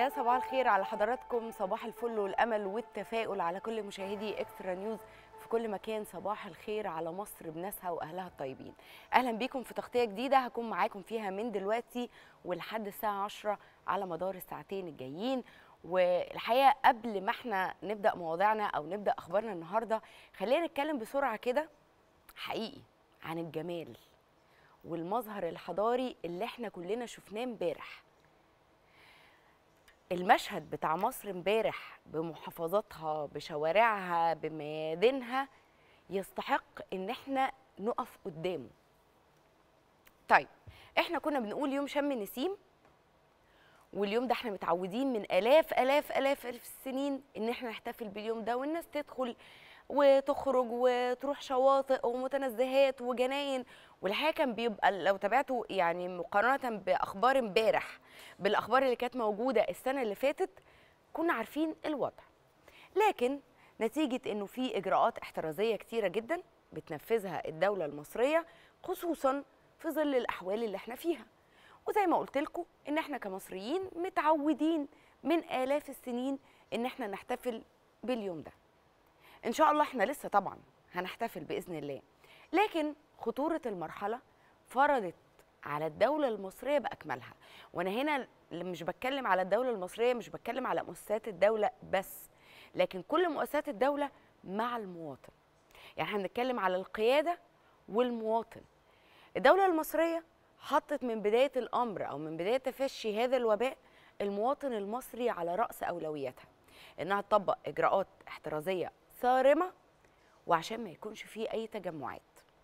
صباح الخير على حضراتكم صباح الفل والامل والتفاؤل على كل مشاهدي اكسترا نيوز في كل مكان صباح الخير على مصر بناسها واهلها الطيبين اهلا بيكم في تغطيه جديده هكون معاكم فيها من دلوقتي ولحد الساعه 10 على مدار الساعتين الجايين والحقيقه قبل ما احنا نبدا مواضيعنا او نبدا اخبارنا النهارده خلينا نتكلم بسرعه كده حقيقي عن الجمال والمظهر الحضاري اللي احنا كلنا شفناه امبارح المشهد بتاع مصر امبارح بمحافظاتها بشوارعها بميادينها يستحق ان احنا نقف قدامه طيب احنا كنا بنقول يوم شم النسيم واليوم ده احنا متعودين من الاف الاف الاف الف السنين ان احنا نحتفل باليوم ده والناس تدخل وتخرج وتروح شواطئ ومتنزهات وجناين والحقيقه كان بيبقى لو تابعتوا يعني مقارنه باخبار امبارح بالاخبار اللي كانت موجوده السنه اللي فاتت كنا عارفين الوضع لكن نتيجه انه في اجراءات احترازيه كتيره جدا بتنفذها الدوله المصريه خصوصا في ظل الاحوال اللي احنا فيها وزي ما قلت لكم ان احنا كمصريين متعودين من الاف السنين ان احنا نحتفل باليوم ده ان شاء الله احنا لسه طبعا هنحتفل باذن الله لكن خطوره المرحله فرضت على الدوله المصريه باكملها وانا هنا مش بتكلم على الدوله المصريه مش بتكلم على مؤسسات الدوله بس لكن كل مؤسسات الدوله مع المواطن يعني احنا بنتكلم على القياده والمواطن الدوله المصريه حطت من بدايه الامر او من بدايه تفشي هذا الوباء المواطن المصري على راس اولوياتها انها تطبق اجراءات احترازيه صارمه وعشان ما يكونش فيه اي تجمعات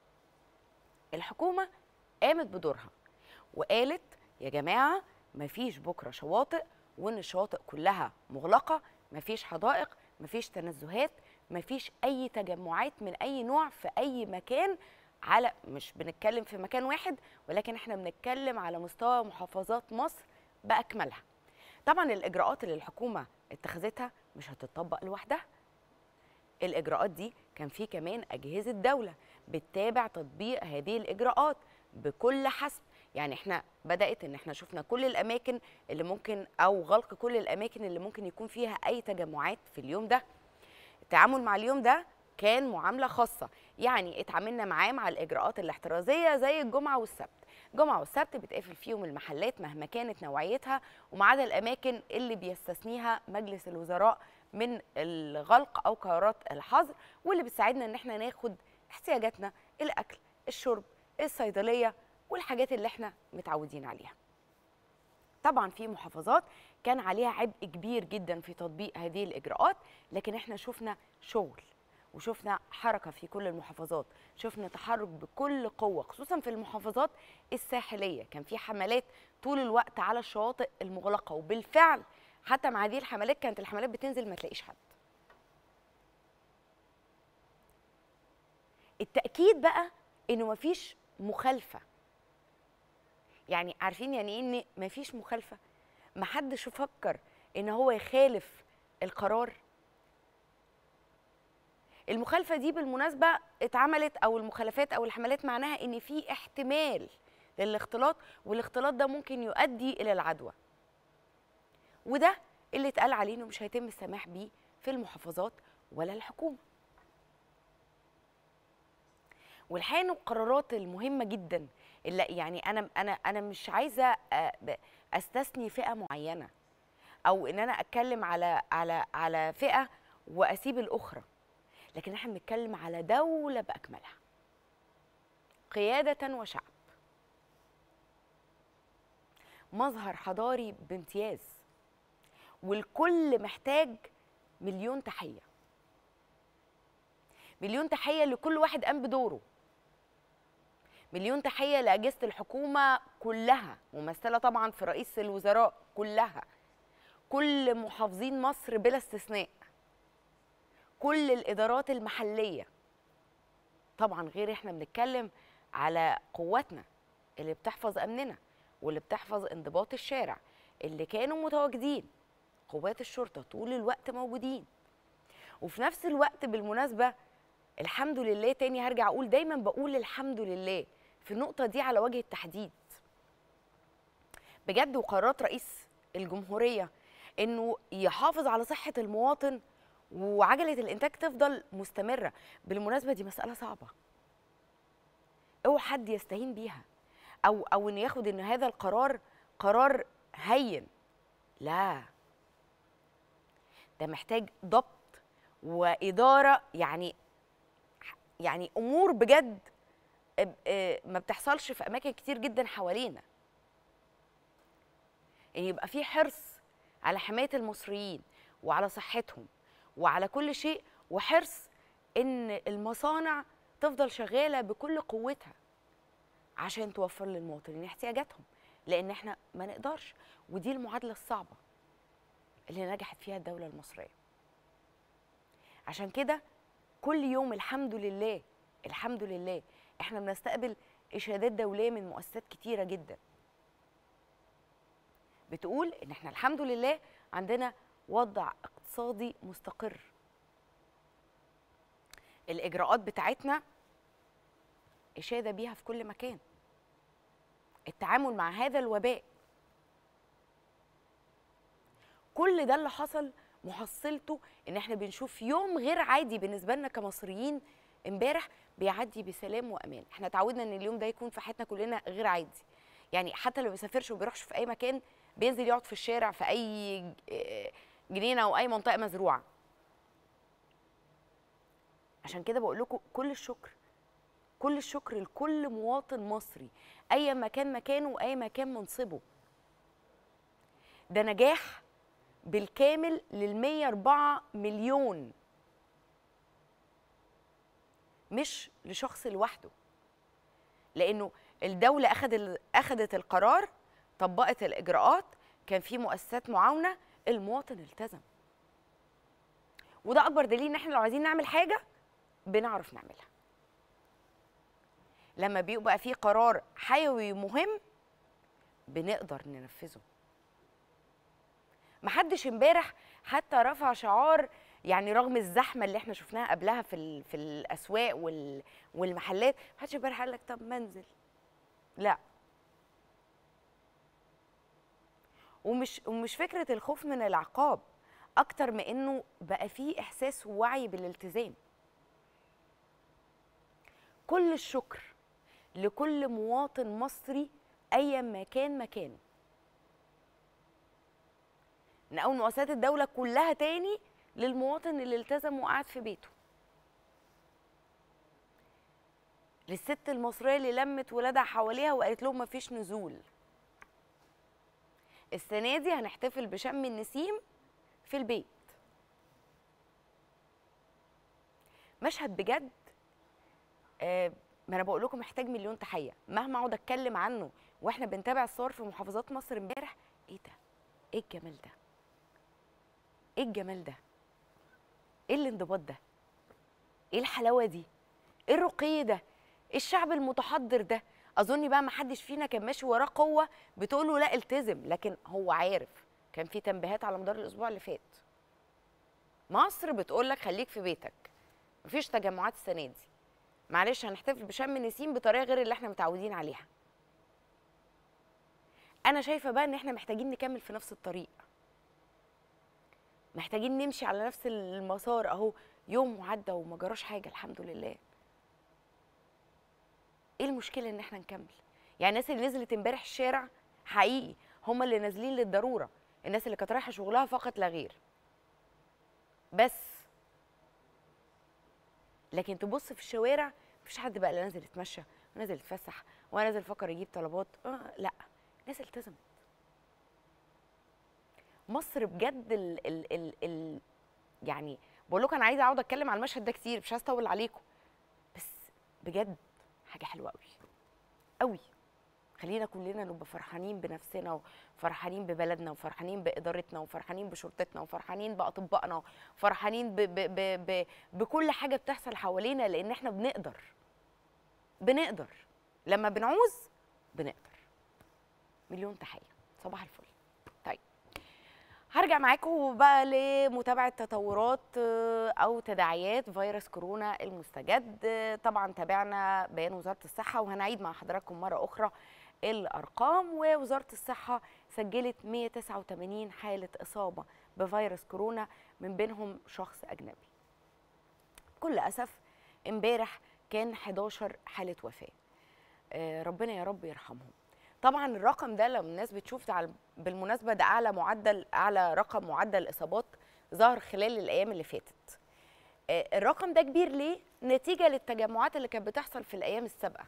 الحكومه قامت بدورها وقالت يا جماعه مفيش بكره شواطئ وان الشواطئ كلها مغلقه مفيش حدائق مفيش تنزهات مفيش اي تجمعات من اي نوع في اي مكان على مش بنتكلم في مكان واحد ولكن احنا بنتكلم على مستوى محافظات مصر باكملها طبعا الاجراءات اللي الحكومه اتخذتها مش هتطبق لوحدها الاجراءات دي كان في كمان اجهزه دوله بتتابع تطبيق هذه الاجراءات بكل حسب يعني احنا بدات ان احنا شفنا كل الاماكن اللي ممكن او غلق كل الاماكن اللي ممكن يكون فيها اي تجمعات في اليوم ده التعامل مع اليوم ده كان معامله خاصه يعني اتعاملنا معاه مع الاجراءات الاحترازيه زي الجمعه والسبت الجمعه والسبت بيتقفل فيهم المحلات مهما كانت نوعيتها وما عدا الاماكن اللي بيستثنيها مجلس الوزراء من الغلق او قرارات الحظر واللي بتساعدنا ان احنا ناخد احتياجاتنا الاكل الشرب الصيدليه والحاجات اللي احنا متعودين عليها طبعا في محافظات كان عليها عبء كبير جدا في تطبيق هذه الاجراءات لكن احنا شفنا شغل وشفنا حركه في كل المحافظات شفنا تحرك بكل قوه خصوصا في المحافظات الساحليه كان في حملات طول الوقت على الشواطئ المغلقه وبالفعل حتى مع هذه الحملات كانت الحملات بتنزل ما تلاقيش حد التاكيد بقى انه مفيش مخالفه يعني عارفين يعني ايه ان مفيش مخالفه محدش فكر ان هو يخالف القرار المخالفه دي بالمناسبه اتعملت او المخالفات او الحملات معناها ان في احتمال للاختلاط والاختلاط ده ممكن يؤدي الى العدوى وده اللي اتقال عليه انه مش هيتم السماح بيه في المحافظات ولا الحكومه والحقيقه انه القرارات المهمه جدا اللي يعني انا انا انا مش عايزه استثني فئه معينه او ان انا اتكلم على على على فئه واسيب الاخرى لكن احنا بنتكلم على دوله باكملها قياده وشعب مظهر حضاري بامتياز والكل محتاج مليون تحيه مليون تحيه لكل واحد قام بدوره مليون تحيه لاجهزه الحكومه كلها ممثله طبعا في رئيس الوزراء كلها كل محافظين مصر بلا استثناء كل الادارات المحليه طبعا غير احنا بنتكلم على قواتنا اللي بتحفظ امننا واللي بتحفظ انضباط الشارع اللي كانوا متواجدين قوات الشرطه طول الوقت موجودين وفي نفس الوقت بالمناسبه الحمد لله تاني هرجع اقول دايما بقول الحمد لله في النقطه دي على وجه التحديد بجد وقرارات رئيس الجمهوريه انه يحافظ على صحه المواطن وعجله الانتاج تفضل مستمره بالمناسبه دي مساله صعبه اوعى حد يستهين بيها او او انه ياخد ان هذا القرار قرار هين لا ده محتاج ضبط واداره يعني يعني امور بجد اب- اه ما بتحصلش في اماكن كتير جدا حوالينا ان يبقى في حرص على حمايه المصريين وعلى صحتهم وعلى كل شيء وحرص ان المصانع تفضل شغاله بكل قوتها عشان توفر للمواطنين احتياجاتهم لان احنا ما نقدرش ودي المعادله الصعبه اللي نجحت فيها الدوله المصريه عشان كده كل يوم الحمد لله الحمد لله احنا بنستقبل اشادات دوليه من مؤسسات كتيره جدا بتقول ان احنا الحمد لله عندنا وضع اقتصادي مستقر الاجراءات بتاعتنا اشاده بيها في كل مكان التعامل مع هذا الوباء كل ده اللي حصل محصلته ان احنا بنشوف يوم غير عادي بالنسبه لنا كمصريين امبارح بيعدي بسلام وامان احنا اتعودنا ان اليوم ده يكون في حياتنا كلنا غير عادي يعني حتى لو بيسافرش وبيروحش في اي مكان بينزل يقعد في الشارع في اي ج- جنينه او اي منطقه مزروعه عشان كده بقول لكم كل الشكر كل الشكر لكل مواطن مصري اي مكان مكانه واي مكان منصبه ده نجاح بالكامل لل 104 مليون مش لشخص لوحده لانه الدوله اخذ ال- اخذت القرار طبقت الاجراءات كان في مؤسسات معاونه المواطن التزم وده اكبر دليل ان احنا لو عايزين نعمل حاجه بنعرف نعملها لما بيبقى في قرار حيوي مهم بنقدر ننفذه محدش امبارح حتى رفع شعار يعني رغم الزحمه اللي احنا شفناها قبلها في ال- في الاسواق وال- والمحلات محدش امبارح قال لك طب منزل لا ومش ومش فكره الخوف من العقاب اكتر ما انه بقى فيه احساس ووعي بالالتزام كل الشكر لكل مواطن مصري ايا ما كان مكانه نقول مؤسسات الدولة كلها تاني للمواطن اللي التزم وقعد في بيته للست المصرية اللي لمت ولادها حواليها وقالت لهم مفيش نزول السنة دي هنحتفل بشم النسيم في البيت مشهد بجد آه ما انا بقول لكم محتاج مليون تحيه مهما اقعد اتكلم عنه واحنا بنتابع الصور في محافظات مصر امبارح ايه ده ايه الجمال ده ايه الجمال ده ايه الانضباط ده ايه الحلاوه دي ايه الرقي ده ايه الشعب المتحضر ده اظن بقى ما حدش فينا كان ماشي وراه قوه بتقول له لا التزم لكن هو عارف كان في تنبيهات على مدار الاسبوع اللي فات مصر بتقول لك خليك في بيتك مفيش تجمعات السنه دي معلش هنحتفل بشم النسيم بطريقه غير اللي احنا متعودين عليها انا شايفه بقى ان احنا محتاجين نكمل في نفس الطريق محتاجين نمشي على نفس المسار اهو يوم وعدى وما جراش حاجه الحمد لله ايه المشكله ان احنا نكمل يعني الناس اللي نزلت امبارح الشارع حقيقي هم اللي نازلين للضروره الناس اللي كانت رايحه شغلها فقط لا غير بس لكن تبص في الشوارع مفيش حد بقى لا نازل يتمشى ونازل يتفسح ونازل يفكر يجيب طلبات آه لا الناس التزمت مصر بجد ال ال ال ال يعني بقول لكم انا عايزه اقعد اتكلم على المشهد ده كتير مش عايزه اطول عليكم بس بجد حاجه حلوه قوي قوي خلينا كلنا نبقى فرحانين بنفسنا وفرحانين ببلدنا وفرحانين بادارتنا وفرحانين بشرطتنا وفرحانين باطبائنا وفرحانين ب ب ب ب بكل حاجه بتحصل حوالينا لان احنا بنقدر بنقدر لما بنعوز بنقدر مليون تحيه صباح الفل طيب هرجع معاكم بقى لمتابعه تطورات آه، او تداعيات فيروس كورونا المستجد آه، طبعا تابعنا بيان وزاره الصحه وهنعيد مع حضراتكم مره اخرى الارقام ووزاره الصحه سجلت 189 حاله اصابه بفيروس كورونا من بينهم شخص اجنبي بكل اسف امبارح كان 11 حاله وفاه آه، ربنا يا رب يرحمهم طبعا الرقم ده لو الناس بتشوف ده على- بالمناسبه ده اعلى معدل اعلى رقم معدل اصابات ظهر خلال الايام اللي فاتت آه، الرقم ده كبير ليه نتيجه للتجمعات اللي كانت بتحصل في الايام السابقه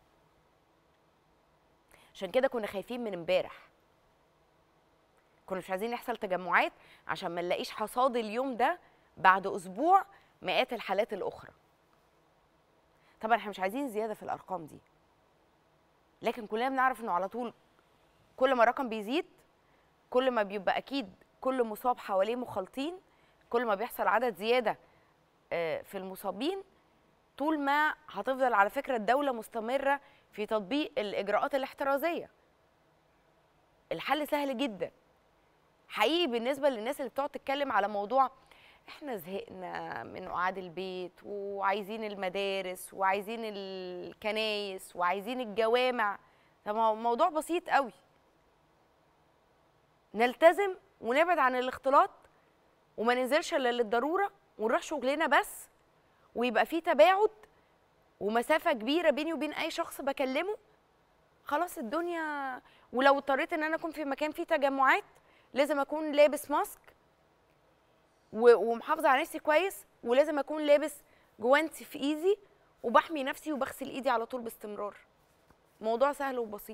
عشان كده كنا خايفين من امبارح كنا مش عايزين يحصل تجمعات عشان ما نلاقيش حصاد اليوم ده بعد اسبوع مئات الحالات الاخرى طبعا احنا مش عايزين زياده في الارقام دي لكن كلنا بنعرف انه على طول كل ما الرقم بيزيد كل ما بيبقى اكيد كل مصاب حواليه مخالطين كل ما بيحصل عدد زياده آه، في المصابين طول ما هتفضل على فكره الدوله مستمره في تطبيق الاجراءات الاحترازيه الحل سهل جدا حقيقي بالنسبه للناس اللي بتقعد تتكلم على موضوع احنا زهقنا من قعاد البيت وعايزين المدارس وعايزين الكنايس وعايزين الجوامع طب ما هو موضوع بسيط قوي نلتزم ونبعد عن الاختلاط وما ننزلش الا للضروره ونروح شغلنا بس ويبقى في تباعد ومسافه كبيره بيني وبين اي شخص بكلمه خلاص الدنيا ولو اضطريت ان انا اكون في مكان فيه تجمعات لازم اكون لابس ماسك و- ومحافظه على نفسي كويس ولازم اكون لابس جوانتي في ايدي وبحمي نفسي وبغسل ايدي على طول باستمرار موضوع سهل وبسيط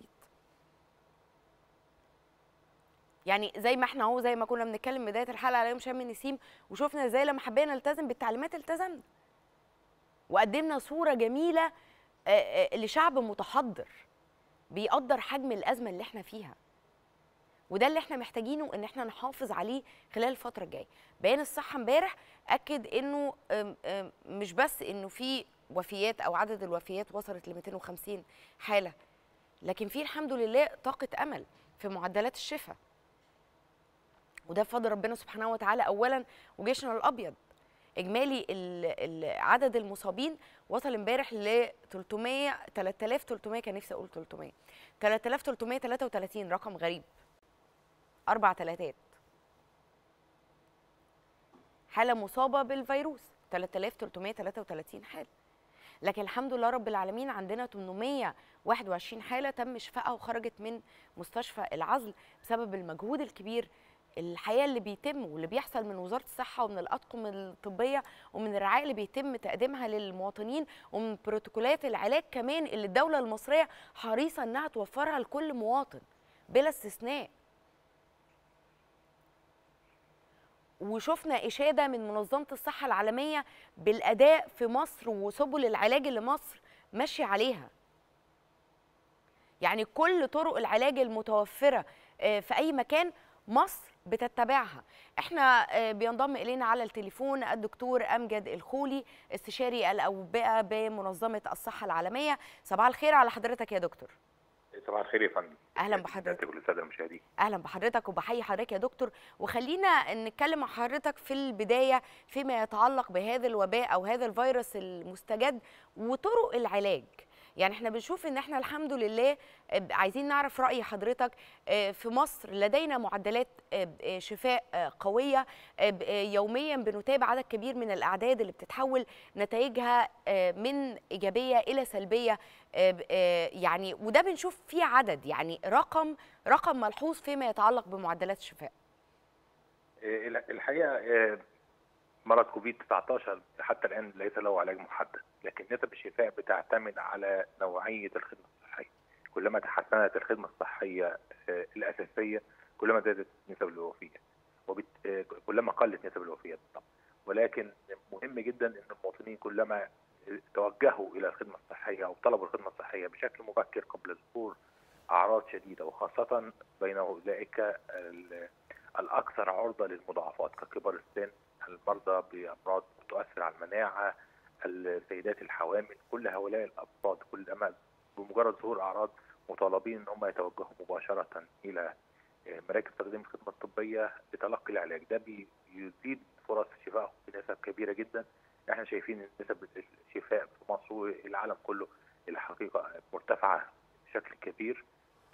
يعني زي ما احنا اهو زي ما كنا بنتكلم بدايه الحلقه على يوم شم النسيم وشفنا ازاي لما حبينا نلتزم بالتعليمات التزمنا وقدمنا صوره جميله آه، آه، لشعب متحضر بيقدر حجم الازمه اللي احنا فيها وده اللي احنا محتاجينه ان احنا نحافظ عليه خلال الفتره الجايه بيان الصحه امبارح اكد انه أم، أم، مش بس انه في وفيات او عدد الوفيات وصلت ل 250 حاله لكن في الحمد لله طاقه امل في معدلات الشفاء وده بفضل ربنا سبحانه وتعالى اولا وجيشنا الابيض اجمالي ال- ال- عدد المصابين وصل امبارح ل 300 3300 كان نفسي اقول 300 3333 رقم غريب اربع تلاتات حاله مصابه بالفيروس 3333 حاله لكن الحمد لله رب العالمين عندنا 821 حاله تم شفائها وخرجت من مستشفى العزل بسبب المجهود الكبير الحقيقه اللي بيتم واللي بيحصل من وزاره الصحه ومن الاطقم الطبيه ومن الرعايه اللي بيتم تقديمها للمواطنين ومن بروتوكولات العلاج كمان اللي الدوله المصريه حريصه انها توفرها لكل مواطن بلا استثناء وشفنا إشادة من منظمة الصحة العالمية بالأداء في مصر وسبل العلاج اللي مصر ماشية عليها يعني كل طرق العلاج المتوفرة آه، في أي مكان مصر بتتبعها احنا آه، بينضم إلينا على التليفون الدكتور أمجد الخولي استشاري الأوبئة بمنظمة الصحة العالمية صباح الخير على حضرتك يا دكتور صباح الخير يا فندم أهلا بحضرتك كل الساده المشاهدين اهلا بحضرتك وبحيي حضرتك يا دكتور وخلينا نتكلم مع حضرتك في البدايه فيما يتعلق بهذا الوباء او هذا الفيروس المستجد وطرق العلاج يعني احنا بنشوف ان احنا الحمد لله آه، عايزين نعرف راي حضرتك آه، في مصر لدينا معدلات آه، آه، شفاء آه، قويه آه، ب- آه، يوميا بنتابع عدد كبير من الاعداد اللي بتتحول نتائجها آه، من ايجابيه الى سلبيه آه، ب- آه، يعني وده بنشوف فيه عدد يعني رقم رقم ملحوظ فيما يتعلق بمعدلات الشفاء آه، الحقيقه آه، مرض كوفيد 19 حتى الان ليس له علاج محدد لكن نسب الشفاء بتعتمد على نوعيه الخدمه الصحيه كلما تحسنت الخدمه الصحيه آه، الاساسيه كلما زادت نسب الوفيات وكلما قلت نسب الوفيات طبعا ولكن مهم جدا ان المواطنين كلما توجهوا الى الخدمه الصحيه او طلبوا الخدمه الصحيه بشكل مبكر قبل ظهور اعراض شديده وخاصه بين اولئك ال- الاكثر عرضه للمضاعفات ككبار السن المرضى بامراض تؤثر على المناعه السيدات الحوامل كل هؤلاء الامراض كلما بمجرد ظهور اعراض مطالبين ان هم يتوجهوا مباشره الى مراكز تقديم الخدمه الطبيه لتلقي العلاج ده بيزيد فرص شفائهم بنسب كبيره جدا احنا شايفين ان نسب الشفاء في مصر والعالم كله الحقيقه مرتفعه بشكل كبير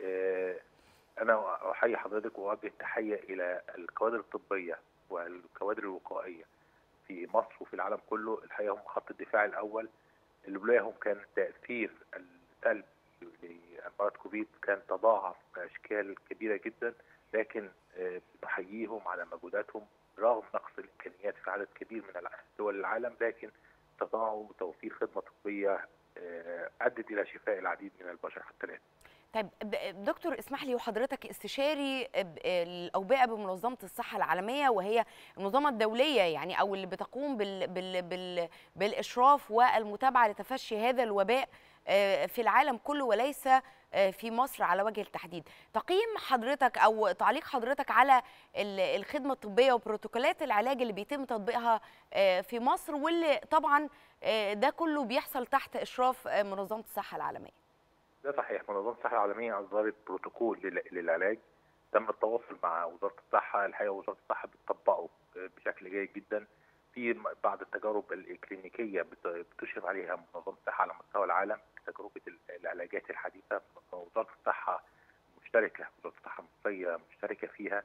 آه، انا احيي حضرتك واوجه التحيه الى الكوادر الطبيه والكوادر الوقائيه في مصر وفي العالم كله الحقيقه هم خط الدفاع الاول اللي بلاهم كان تاثير السلبي لامراض كوفيد كان تضاعف باشكال كبيره جدا لكن آه، نحييهم على مجهوداتهم رغم نقص الامكانيات في عدد كبير من الع- دول العالم لكن استطاعوا توفير خدمه طبيه آه، ادت الى شفاء العديد من البشر حتى الان. طيب ب- دكتور اسمح لي وحضرتك استشاري ب- الاوبئه بمنظمه الصحه العالميه وهي المنظمه الدوليه يعني او اللي بتقوم بال بال بال بالاشراف والمتابعه لتفشي هذا الوباء آه، في العالم كله وليس آه، في مصر على وجه التحديد تقييم حضرتك او تعليق حضرتك على ال- الخدمه الطبيه وبروتوكولات العلاج اللي بيتم تطبيقها آه، في مصر واللي طبعا آه، ده كله بيحصل تحت اشراف آه، منظمه الصحه العالميه ده صحيح منظمة الصحة العالمية أصدرت بروتوكول لل- للعلاج تم التواصل مع وزارة الصحة الحقيقة وزارة الصحة بتطبقه بشكل جيد جدا في م- بعض التجارب الكلينيكية بت- بتشرف عليها منظمة الصحة على مستوى العالم تجربة ال- العلاجات الحديثة وزارة الصحة مشتركة وزارة الصحة المصرية مشتركة فيها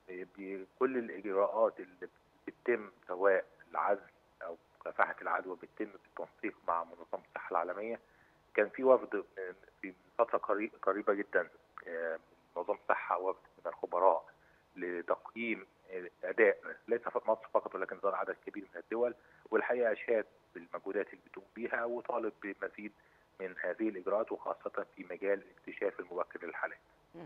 بكل الإجراءات اللي بتتم سواء العزل أو مكافحة العدوى بتتم بالتنسيق مع منظمة الصحة العالمية كان في وفد من- في فترة قري- قريبة جدا آه، من منظمة الصحة وفد من الخبراء لتقييم آه، أداء ليس في مصر فقط ولكن زار عدد كبير من الدول والحقيقة أشاد بالمجهودات اللي بتقوم بيها وطالب بمزيد من هذه الإجراءات وخاصة في مجال الاكتشاف المبكر للحالات.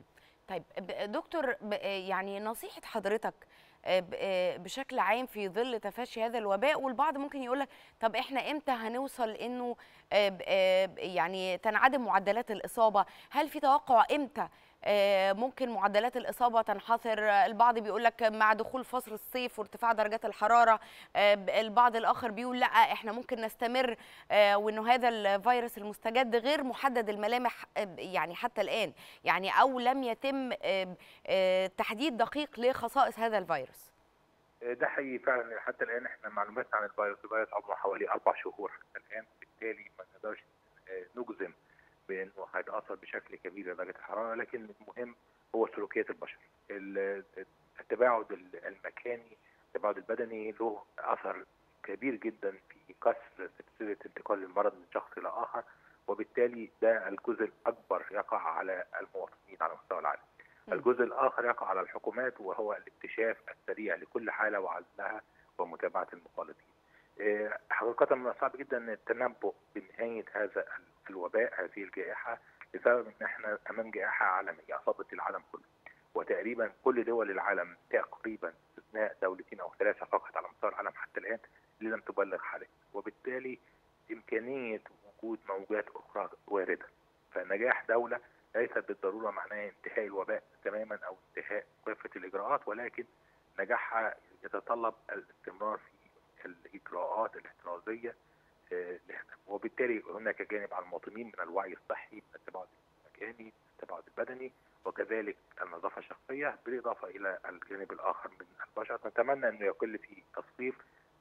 طيب ب- دكتور ب- يعني نصيحة حضرتك آه، ب- آه، بشكل عام في ظل تفشي هذا الوباء والبعض ممكن يقول لك طب احنا امتى هنوصل انه آه، ب- آه، ب- يعني تنعدم معدلات الإصابة هل في توقع امتى آه، ممكن معدلات الإصابة تنحصر آه، البعض بيقول لك مع دخول فصل الصيف وارتفاع درجات الحرارة آه، ب- البعض الآخر بيقول لا احنا ممكن نستمر آه، وانه هذا الفيروس المستجد غير محدد الملامح آه، يعني حتى الآن يعني او لم يتم آه، آه، تحديد دقيق لخصائص هذا الفيروس آه، ده حقيقي فعلا حتى الآن احنا معلوماتنا عن الفيروس الفيروس عمره حوالي أربع شهور حتى الآن بالتالي ما نقدرش آه، نجزم بأنه هيتأثر بشكل كبير بدرجة الحرارة لكن المهم هو سلوكيات البشر ال- التباعد ال- المكاني التباعد البدني له أثر كبير جدا في كسر سلسلة انتقال المرض من شخص إلى آخر وبالتالي ده الجزء الأكبر يقع على المواطنين على مستوى العالم مم. الجزء الآخر يقع على الحكومات وهو الاكتشاف السريع لكل حالة وعزلها ومتابعة المخالطين آه، حقيقة من الصعب جدا التنبؤ بنهاية هذا ال- الوباء هذه الجائحة بسبب ان احنا امام جائحة عالمية اصابت العالم كله وتقريبا كل دول العالم تقريبا باستثناء دولتين او ثلاثة فقط على مستوى العالم حتى الان اللي لم تبلغ حالات وبالتالي امكانية وجود موجات اخرى واردة فنجاح دولة ليس بالضرورة معناه انتهاء الوباء تماما او انتهاء كافة الاجراءات ولكن نجاحها يتطلب الاستمرار في الاجراءات الاحترازيه آه، وبالتالي هناك جانب على المواطنين من الوعي الصحي من التباعد المكاني التباعد البدني وكذلك النظافه الشخصيه بالاضافه الى الجانب الاخر من البشر نتمنى انه يقل في الصيف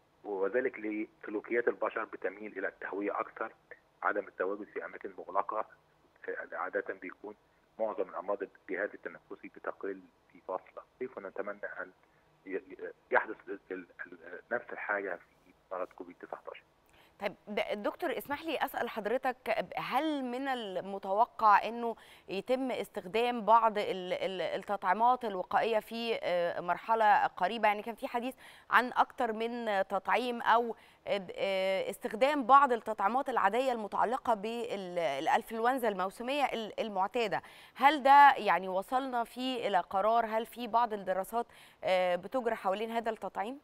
وذلك لسلوكيات البشر بتميل الى التهويه اكثر عدم التواجد في اماكن مغلقه آه، عاده بيكون معظم الامراض الجهاز التنفسي بتقل في فصل الصيف ونتمنى ان ي- ي- يحدث ال- ال- ال- نفس الحاجه في مرض كوفيد 19 طيب د- دكتور اسمح لي اسال حضرتك هل من المتوقع انه يتم استخدام بعض ال- ال- التطعيمات الوقائيه في آه، مرحله قريبه يعني كان في حديث عن اكثر من تطعيم او آه، آه، استخدام بعض التطعيمات العاديه المتعلقه بالانفلونزا الموسميه ال- المعتاده هل ده يعني وصلنا فيه الى قرار هل في بعض الدراسات آه، بتجرى حوالين هذا التطعيم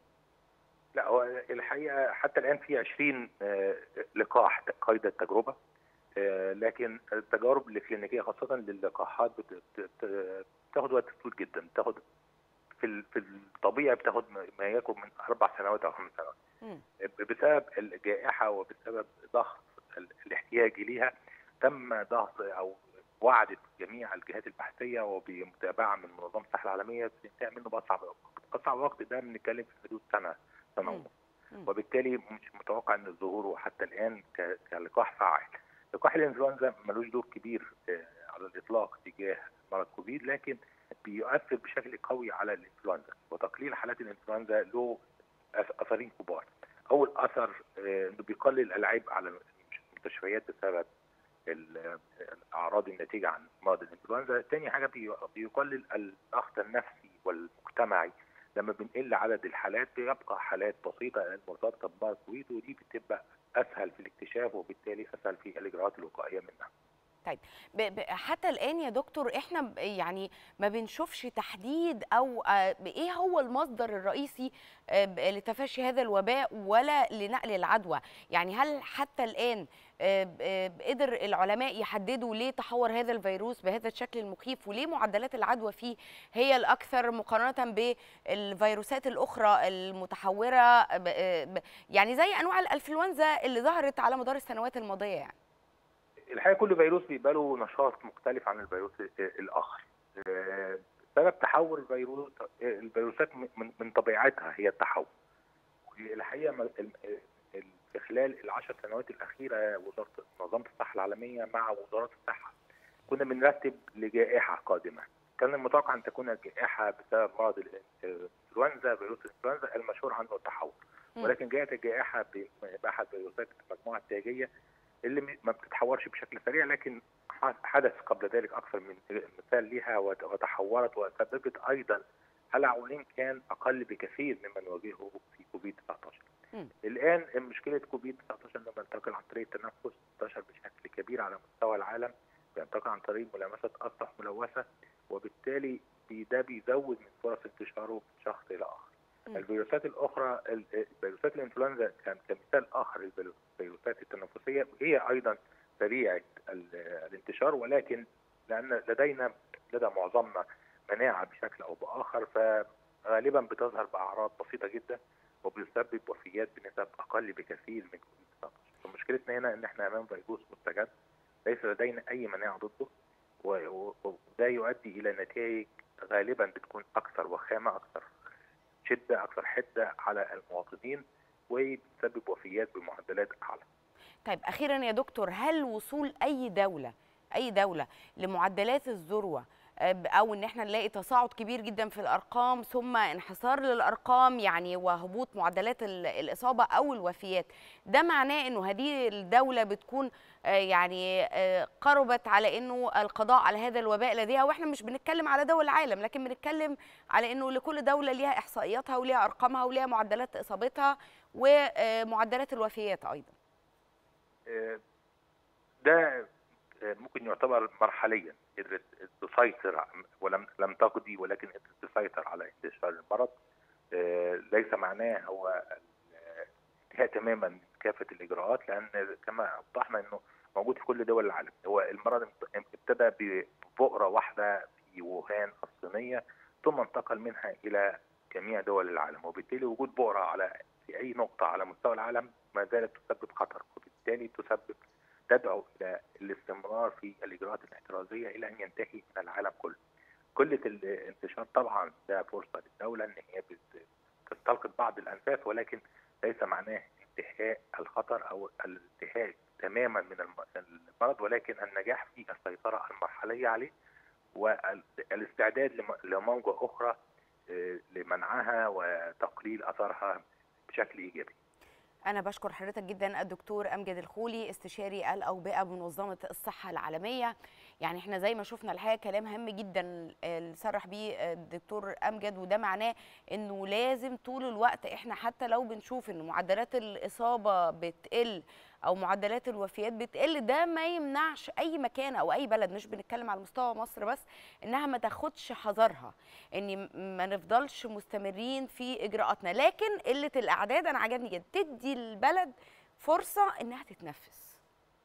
لا هو الحقيقه حتى الان في 20 آه، لقاح قيد التجربه آه، لكن التجارب الكلينيكيه خاصه للقاحات بت- بت- بتاخد وقت طويل جدا بتاخد في ال- في الطبيعي بتاخد ما يقرب من اربع سنوات او خمس سنوات مم. بسبب الجائحه وبسبب ضغط ال- الاحتياج ليها تم ضغط او وعدت جميع الجهات البحثيه وبمتابعه من منظمه الصحه العالميه بانتهاء منه باسرع وقت. اسرع وقت ده بنتكلم في حدود سنه سنه مم. ونص مم. وبالتالي مش متوقع ان ظهوره حتى الان ك- كلقاح فعال. لقاح الانفلونزا ملوش دور كبير آه، على الاطلاق تجاه مرض كوفيد لكن بيؤثر بشكل قوي على الانفلونزا وتقليل حالات الانفلونزا له اثرين كبار اول اثر انه بيقلل العبء على المستشفيات بسبب الاعراض الناتجه عن مرض الانفلونزا ثاني حاجه بيقلل الضغط النفسي والمجتمعي لما بنقل عدد الحالات بيبقى حالات بسيطه مرتبطه بمرض كوفيد ودي بتبقى اسهل في الاكتشاف وبالتالي اسهل في الاجراءات الوقائيه منها. طيب حتى الان يا دكتور احنا يعني ما بنشوفش تحديد او ايه هو المصدر الرئيسي لتفشي هذا الوباء ولا لنقل العدوى يعني هل حتى الان قدر العلماء يحددوا ليه تحور هذا الفيروس بهذا الشكل المخيف وليه معدلات العدوى فيه هي الاكثر مقارنه بالفيروسات الاخرى المتحوره يعني زي انواع الانفلونزا اللي ظهرت على مدار السنوات الماضيه يعني الحقيقه كل فيروس بيبقى له نشاط مختلف عن الفيروس الاخر سبب تحول الفيروس الفيروسات من, من طبيعتها هي التحول الحقيقه في خلال العشر سنوات الاخيره وزاره منظمه الصحه العالميه مع وزاره الصحه كنا بنرتب لجائحه قادمه كان المتوقع ان تكون الجائحه بسبب مرض الانفلونزا فيروس الانفلونزا المشهور عنه التحول ولكن جاءت الجائحه باحد فيروسات المجموعه التاجيه اللي ما بتتحورش بشكل سريع لكن حدث قبل ذلك اكثر من مثال ليها وتحورت وسببت ايضا هلع وان كان اقل بكثير مما نواجهه في كوفيد 19. م. الان مشكله كوفيد 19 انه بينتقل عن طريق التنفس انتشر بشكل كبير على مستوى العالم بينتقل عن طريق ملامسه اسطح ملوثه وبالتالي ده بيزود من فرص انتشاره من شخص الى اخر. م. الفيروسات الاخرى فيروسات الانفلونزا كمثال اخر الفيروسات التنفسيه هي ايضا سريعه الانتشار ولكن لان لدينا لدى معظمنا مناعه بشكل او باخر فغالبا بتظهر باعراض بسيطه جدا وبتسبب وفيات بنسب اقل بكثير من كوفيد 19 فمشكلتنا هنا ان احنا امام فيروس مستجد ليس لدينا اي مناعه ضده وده يؤدي الى نتائج غالبا بتكون اكثر وخامه اكثر شده اكثر حده على المواطنين وبتسبب وفيات بمعدلات اعلى. طيب اخيرا يا دكتور هل وصول اي دوله اي دوله لمعدلات الذروه او ان احنا نلاقي تصاعد كبير جدا في الارقام ثم انحسار للارقام يعني وهبوط معدلات الاصابه او الوفيات ده معناه انه هذه الدوله بتكون يعني قربت على انه القضاء على هذا الوباء لديها واحنا مش بنتكلم على دول العالم لكن بنتكلم على انه لكل دوله ليها احصائياتها وليها ارقامها وليها معدلات اصابتها ومعدلات الوفيات ايضا ده ممكن يعتبر مرحليا قدرت تسيطر ولم لم تقضي ولكن قدرت تسيطر على انتشار المرض ليس معناه هو انتهاء تماما من كافه الاجراءات لان كما وضحنا انه موجود في كل دول العالم هو المرض ابتدى ببؤره واحده في ووهان الصينيه ثم انتقل منها الى جميع دول العالم وبالتالي وجود بؤره على في اي نقطه على مستوى العالم ما زالت تسبب خطر وبالتالي تسبب تدعو الى الاستمرار في الاجراءات الاحترازيه الى ان ينتهي من العالم كله. قله الانتشار طبعا ده فرصه للدوله ان هي تستلقط بعض الانفاس ولكن ليس معناه انتهاء الخطر او الانتهاء تماما من المرض ولكن النجاح في السيطره المرحليه عليه والاستعداد لموجه اخرى لمنعها وتقليل اثرها بشكل ايجابي. أنا بشكر حضرتك جدا الدكتور أمجد الخولي استشاري الأوبئة بمنظمة الصحة العالمية يعني احنا زي ما شفنا الحقيقة كلام هام جدا اللي صرح بيه الدكتور أمجد وده معناه إنه لازم طول الوقت احنا حتى لو بنشوف إن معدلات الإصابة بتقل او معدلات الوفيات بتقل ده ما يمنعش اي مكان او اي بلد مش بنتكلم على مستوى مصر بس انها ما تاخدش حذرها ان ما نفضلش مستمرين في اجراءاتنا لكن قله الاعداد انا عجبني جدا تدي البلد فرصه انها تتنفس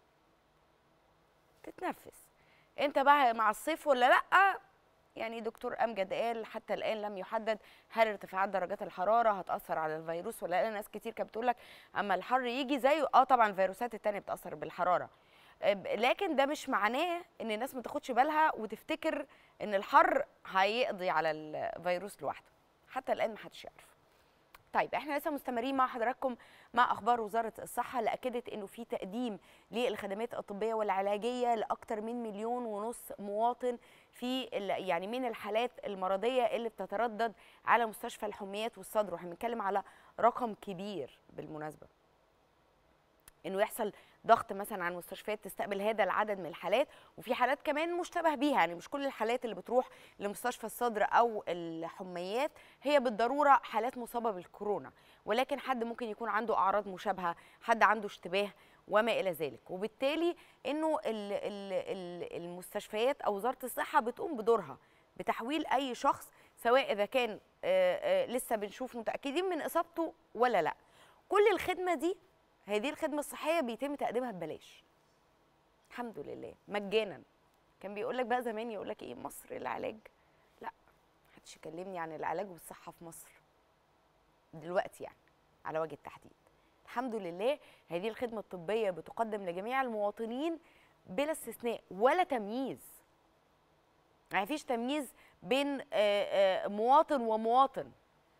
تتنفس انت بقى مع الصيف ولا لا يعني دكتور امجد قال حتى الان لم يحدد هل ارتفاعات درجات الحراره هتاثر على الفيروس ولا لا ناس كتير كانت بتقول لك اما الحر يجي زيه اه طبعا الفيروسات التانية بتاثر بالحراره لكن ده مش معناه ان الناس ما تاخدش بالها وتفتكر ان الحر هيقضي على الفيروس لوحده حتى الان ما حدش يعرف طيب احنا لسه مستمرين مع حضراتكم مع اخبار وزاره الصحه اللي اكدت انه في تقديم للخدمات الطبيه والعلاجيه لاكثر من مليون ونص مواطن في يعني من الحالات المرضيه اللي بتتردد على مستشفى الحميات والصدر واحنا بنتكلم على رقم كبير بالمناسبه انه يحصل ضغط مثلا على المستشفيات تستقبل هذا العدد من الحالات وفي حالات كمان مشتبه بيها يعني مش كل الحالات اللي بتروح لمستشفى الصدر او الحميات هي بالضروره حالات مصابه بالكورونا ولكن حد ممكن يكون عنده اعراض مشابهه حد عنده اشتباه وما الى ذلك وبالتالي انه المستشفيات او وزاره الصحه بتقوم بدورها بتحويل اي شخص سواء اذا كان لسه بنشوف متاكدين من اصابته ولا لا كل الخدمه دي هذه الخدمة الصحية بيتم تقديمها ببلاش الحمد لله مجانا كان بيقول لك بقى زمان يقول لك ايه مصر العلاج لا محدش يكلمني عن العلاج والصحة في مصر دلوقتي يعني على وجه التحديد الحمد لله هذه الخدمة الطبية بتقدم لجميع المواطنين بلا استثناء ولا تمييز ما فيش تمييز بين مواطن ومواطن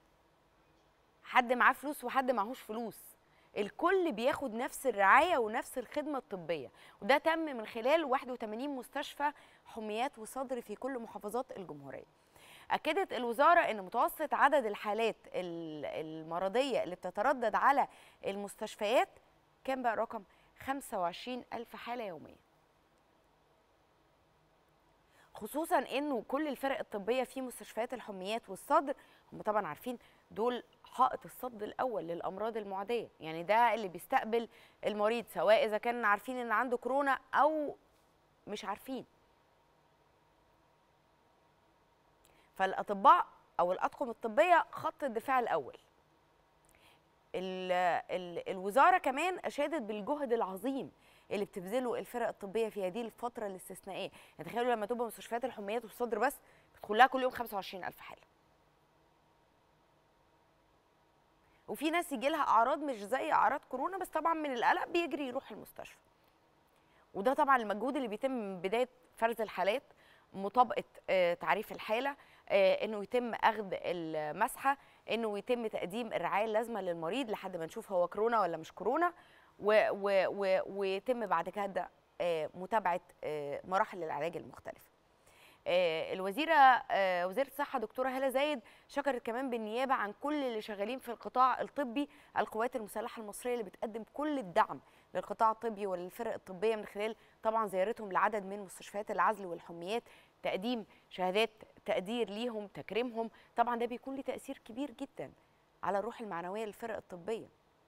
حد معاه فلوس وحد معهوش فلوس الكل بياخد نفس الرعايه ونفس الخدمه الطبيه وده تم من خلال 81 مستشفى حميات وصدر في كل محافظات الجمهوريه اكدت الوزاره ان متوسط عدد الحالات المرضيه اللي بتتردد على المستشفيات كان بقى رقم 25 ألف حالة يوميا خصوصا انه كل الفرق الطبيه في مستشفيات الحميات والصدر هم طبعا عارفين دول حائط الصد الاول للامراض المعديه يعني ده اللي بيستقبل المريض سواء اذا كان عارفين ان عنده كورونا او مش عارفين فالاطباء او الاطقم الطبيه خط الدفاع الاول ال ال الوزاره كمان اشادت بالجهد العظيم اللي بتبذله الفرق الطبيه في هذه الفتره الاستثنائيه يعني تخيلوا لما تبقى مستشفيات الحميات والصدر بس بتدخل لها كل يوم 25000 حاله وفي ناس يجي لها اعراض مش زي اعراض كورونا بس طبعا من القلق بيجري يروح المستشفى وده طبعا المجهود اللي بيتم من بدايه فرز الحالات مطابقه تعريف الحاله انه يتم اخذ المسحه انه يتم تقديم الرعايه اللازمه للمريض لحد ما نشوف هو كورونا ولا مش كورونا و و و ويتم بعد كده متابعه مراحل العلاج المختلفه الوزيره وزيره الصحه دكتوره هاله زايد شكرت كمان بالنيابه عن كل اللي شغالين في القطاع الطبي القوات المسلحه المصريه اللي بتقدم كل الدعم للقطاع الطبي وللفرق الطبيه من خلال طبعا زيارتهم لعدد من مستشفيات العزل والحميات تقديم شهادات تقدير ليهم تكريمهم طبعا ده بيكون له تاثير كبير جدا على الروح المعنويه للفرق الطبيه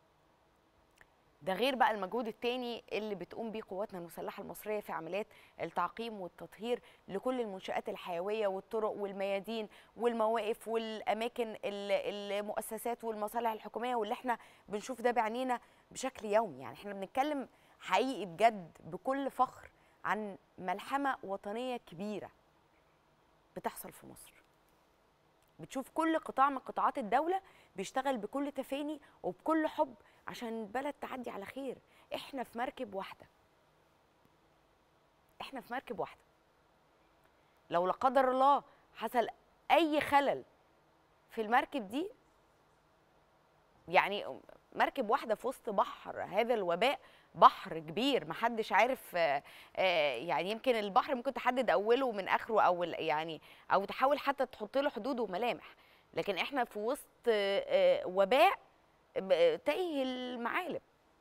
ده غير بقى المجهود التاني اللي بتقوم بيه قواتنا المسلحه المصريه في عمليات التعقيم والتطهير لكل المنشات الحيويه والطرق والميادين والمواقف والاماكن المؤسسات والمصالح الحكوميه واللي احنا بنشوف ده بعينينا بشكل يومي يعني احنا بنتكلم حقيقي بجد بكل فخر عن ملحمه وطنيه كبيره بتحصل في مصر بتشوف كل قطاع من قطاعات الدوله بيشتغل بكل تفاني وبكل حب عشان البلد تعدي على خير احنا في مركب واحده احنا في مركب واحده لو لا قدر الله حصل اي خلل في المركب دي يعني مركب واحده في وسط بحر هذا الوباء بحر كبير محدش عارف يعني يمكن البحر ممكن تحدد اوله من اخره او يعني او تحاول حتى تحط له حدود وملامح لكن احنا في وسط وباء تايه المعالم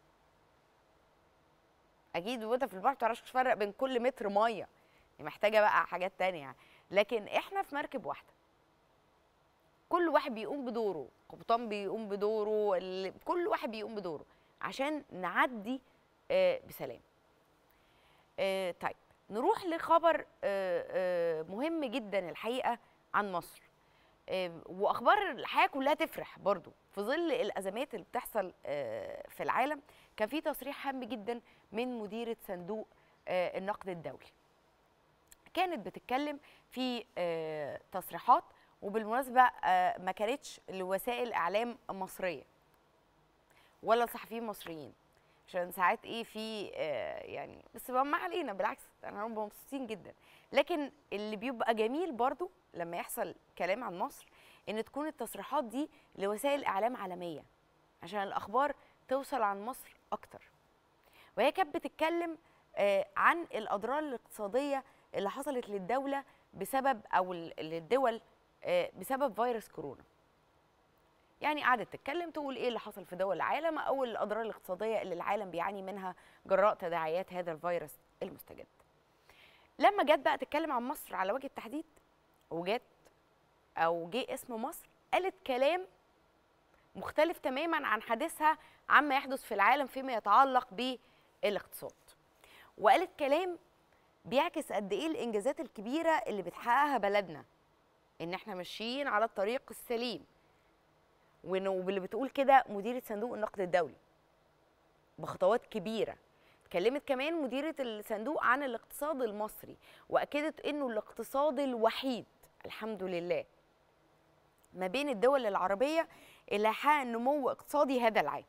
اكيد وانت في البحر ما تعرفش تفرق بين كل متر ميه محتاجه بقى حاجات تانية لكن احنا في مركب واحده كل واحد بيقوم بدوره قبطان بيقوم بدوره كل واحد بيقوم بدوره عشان نعدي بسلام طيب نروح لخبر مهم جدا الحقيقه عن مصر واخبار الحياه كلها تفرح برضو في ظل الازمات اللي بتحصل في العالم كان في تصريح هام جدا من مديره صندوق النقد الدولي كانت بتتكلم في تصريحات وبالمناسبه ما كانتش لوسائل اعلام مصريه ولا صحفيين مصريين عشان ساعات ايه في يعني بس ما علينا بالعكس احنا مبسوطين جدا لكن اللي بيبقى جميل برضو لما يحصل كلام عن مصر ان تكون التصريحات دي لوسائل اعلام عالميه عشان الاخبار توصل عن مصر اكتر وهي كانت بتتكلم آه، عن الاضرار الاقتصاديه اللي حصلت للدوله بسبب او ال- للدول آه، بسبب فيروس كورونا يعني قعدت تتكلم تقول ايه اللي حصل في دول العالم او الاضرار الاقتصاديه اللي العالم بيعاني منها جراء تداعيات هذا الفيروس المستجد لما جت بقى تتكلم عن مصر على وجه التحديد وجت او جه اسم مصر قالت كلام مختلف تماما عن حديثها عما يحدث في العالم فيما يتعلق بالاقتصاد وقالت كلام بيعكس قد ايه الانجازات الكبيره اللي بتحققها بلدنا ان احنا ماشيين على الطريق السليم وانه واللي بتقول كده مديره صندوق النقد الدولي بخطوات كبيره اتكلمت كمان مديره الصندوق عن الاقتصاد المصري واكدت انه الاقتصاد الوحيد الحمد لله ما بين الدول العربيه اللي حقق نمو اقتصادي هذا العام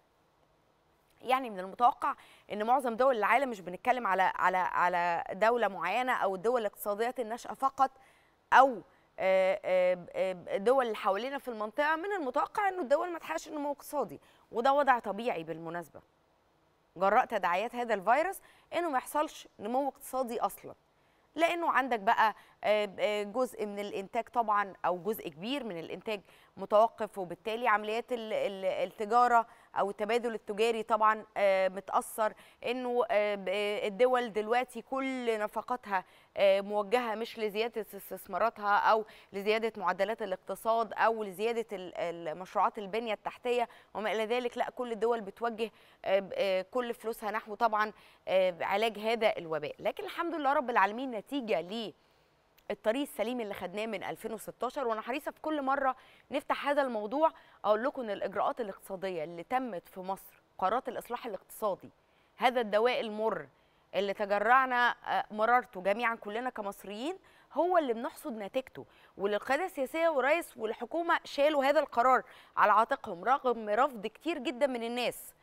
يعني من المتوقع ان معظم دول العالم مش بنتكلم على على على دوله معينه او الدول الاقتصاديات الناشئه فقط او آه، آه، آه، الدول اللي حوالينا في المنطقه من المتوقع انه الدول ما تحققش نمو اقتصادي وده وضع طبيعي بالمناسبه جراء تداعيات هذا الفيروس انه ما يحصلش نمو اقتصادي اصلا لانه عندك بقى آه، آه، جزء من الانتاج طبعا او جزء كبير من الانتاج متوقف وبالتالي عمليات ال- ال- التجاره او التبادل التجاري طبعا آه، متاثر انه آه، ب- آه، الدول دلوقتي كل نفقاتها آه، موجهه مش لزياده استثماراتها او لزياده معدلات الاقتصاد او لزياده ال- المشروعات البنيه التحتيه وما الى ذلك لا كل الدول بتوجه آه، ب- آه، كل فلوسها نحو طبعا آه، علاج هذا الوباء لكن الحمد لله رب العالمين نتيجه ليه الطريق السليم اللي خدناه من 2016 وانا حريصه في كل مره نفتح هذا الموضوع اقول لكم ان الاجراءات الاقتصاديه اللي تمت في مصر قرارات الاصلاح الاقتصادي هذا الدواء المر اللي تجرعنا آه، مرارته جميعا كلنا كمصريين هو اللي بنحصد نتيجته واللي القياده السياسيه والرئيس والحكومه شالوا هذا القرار على عاتقهم رغم رفض كتير جدا من الناس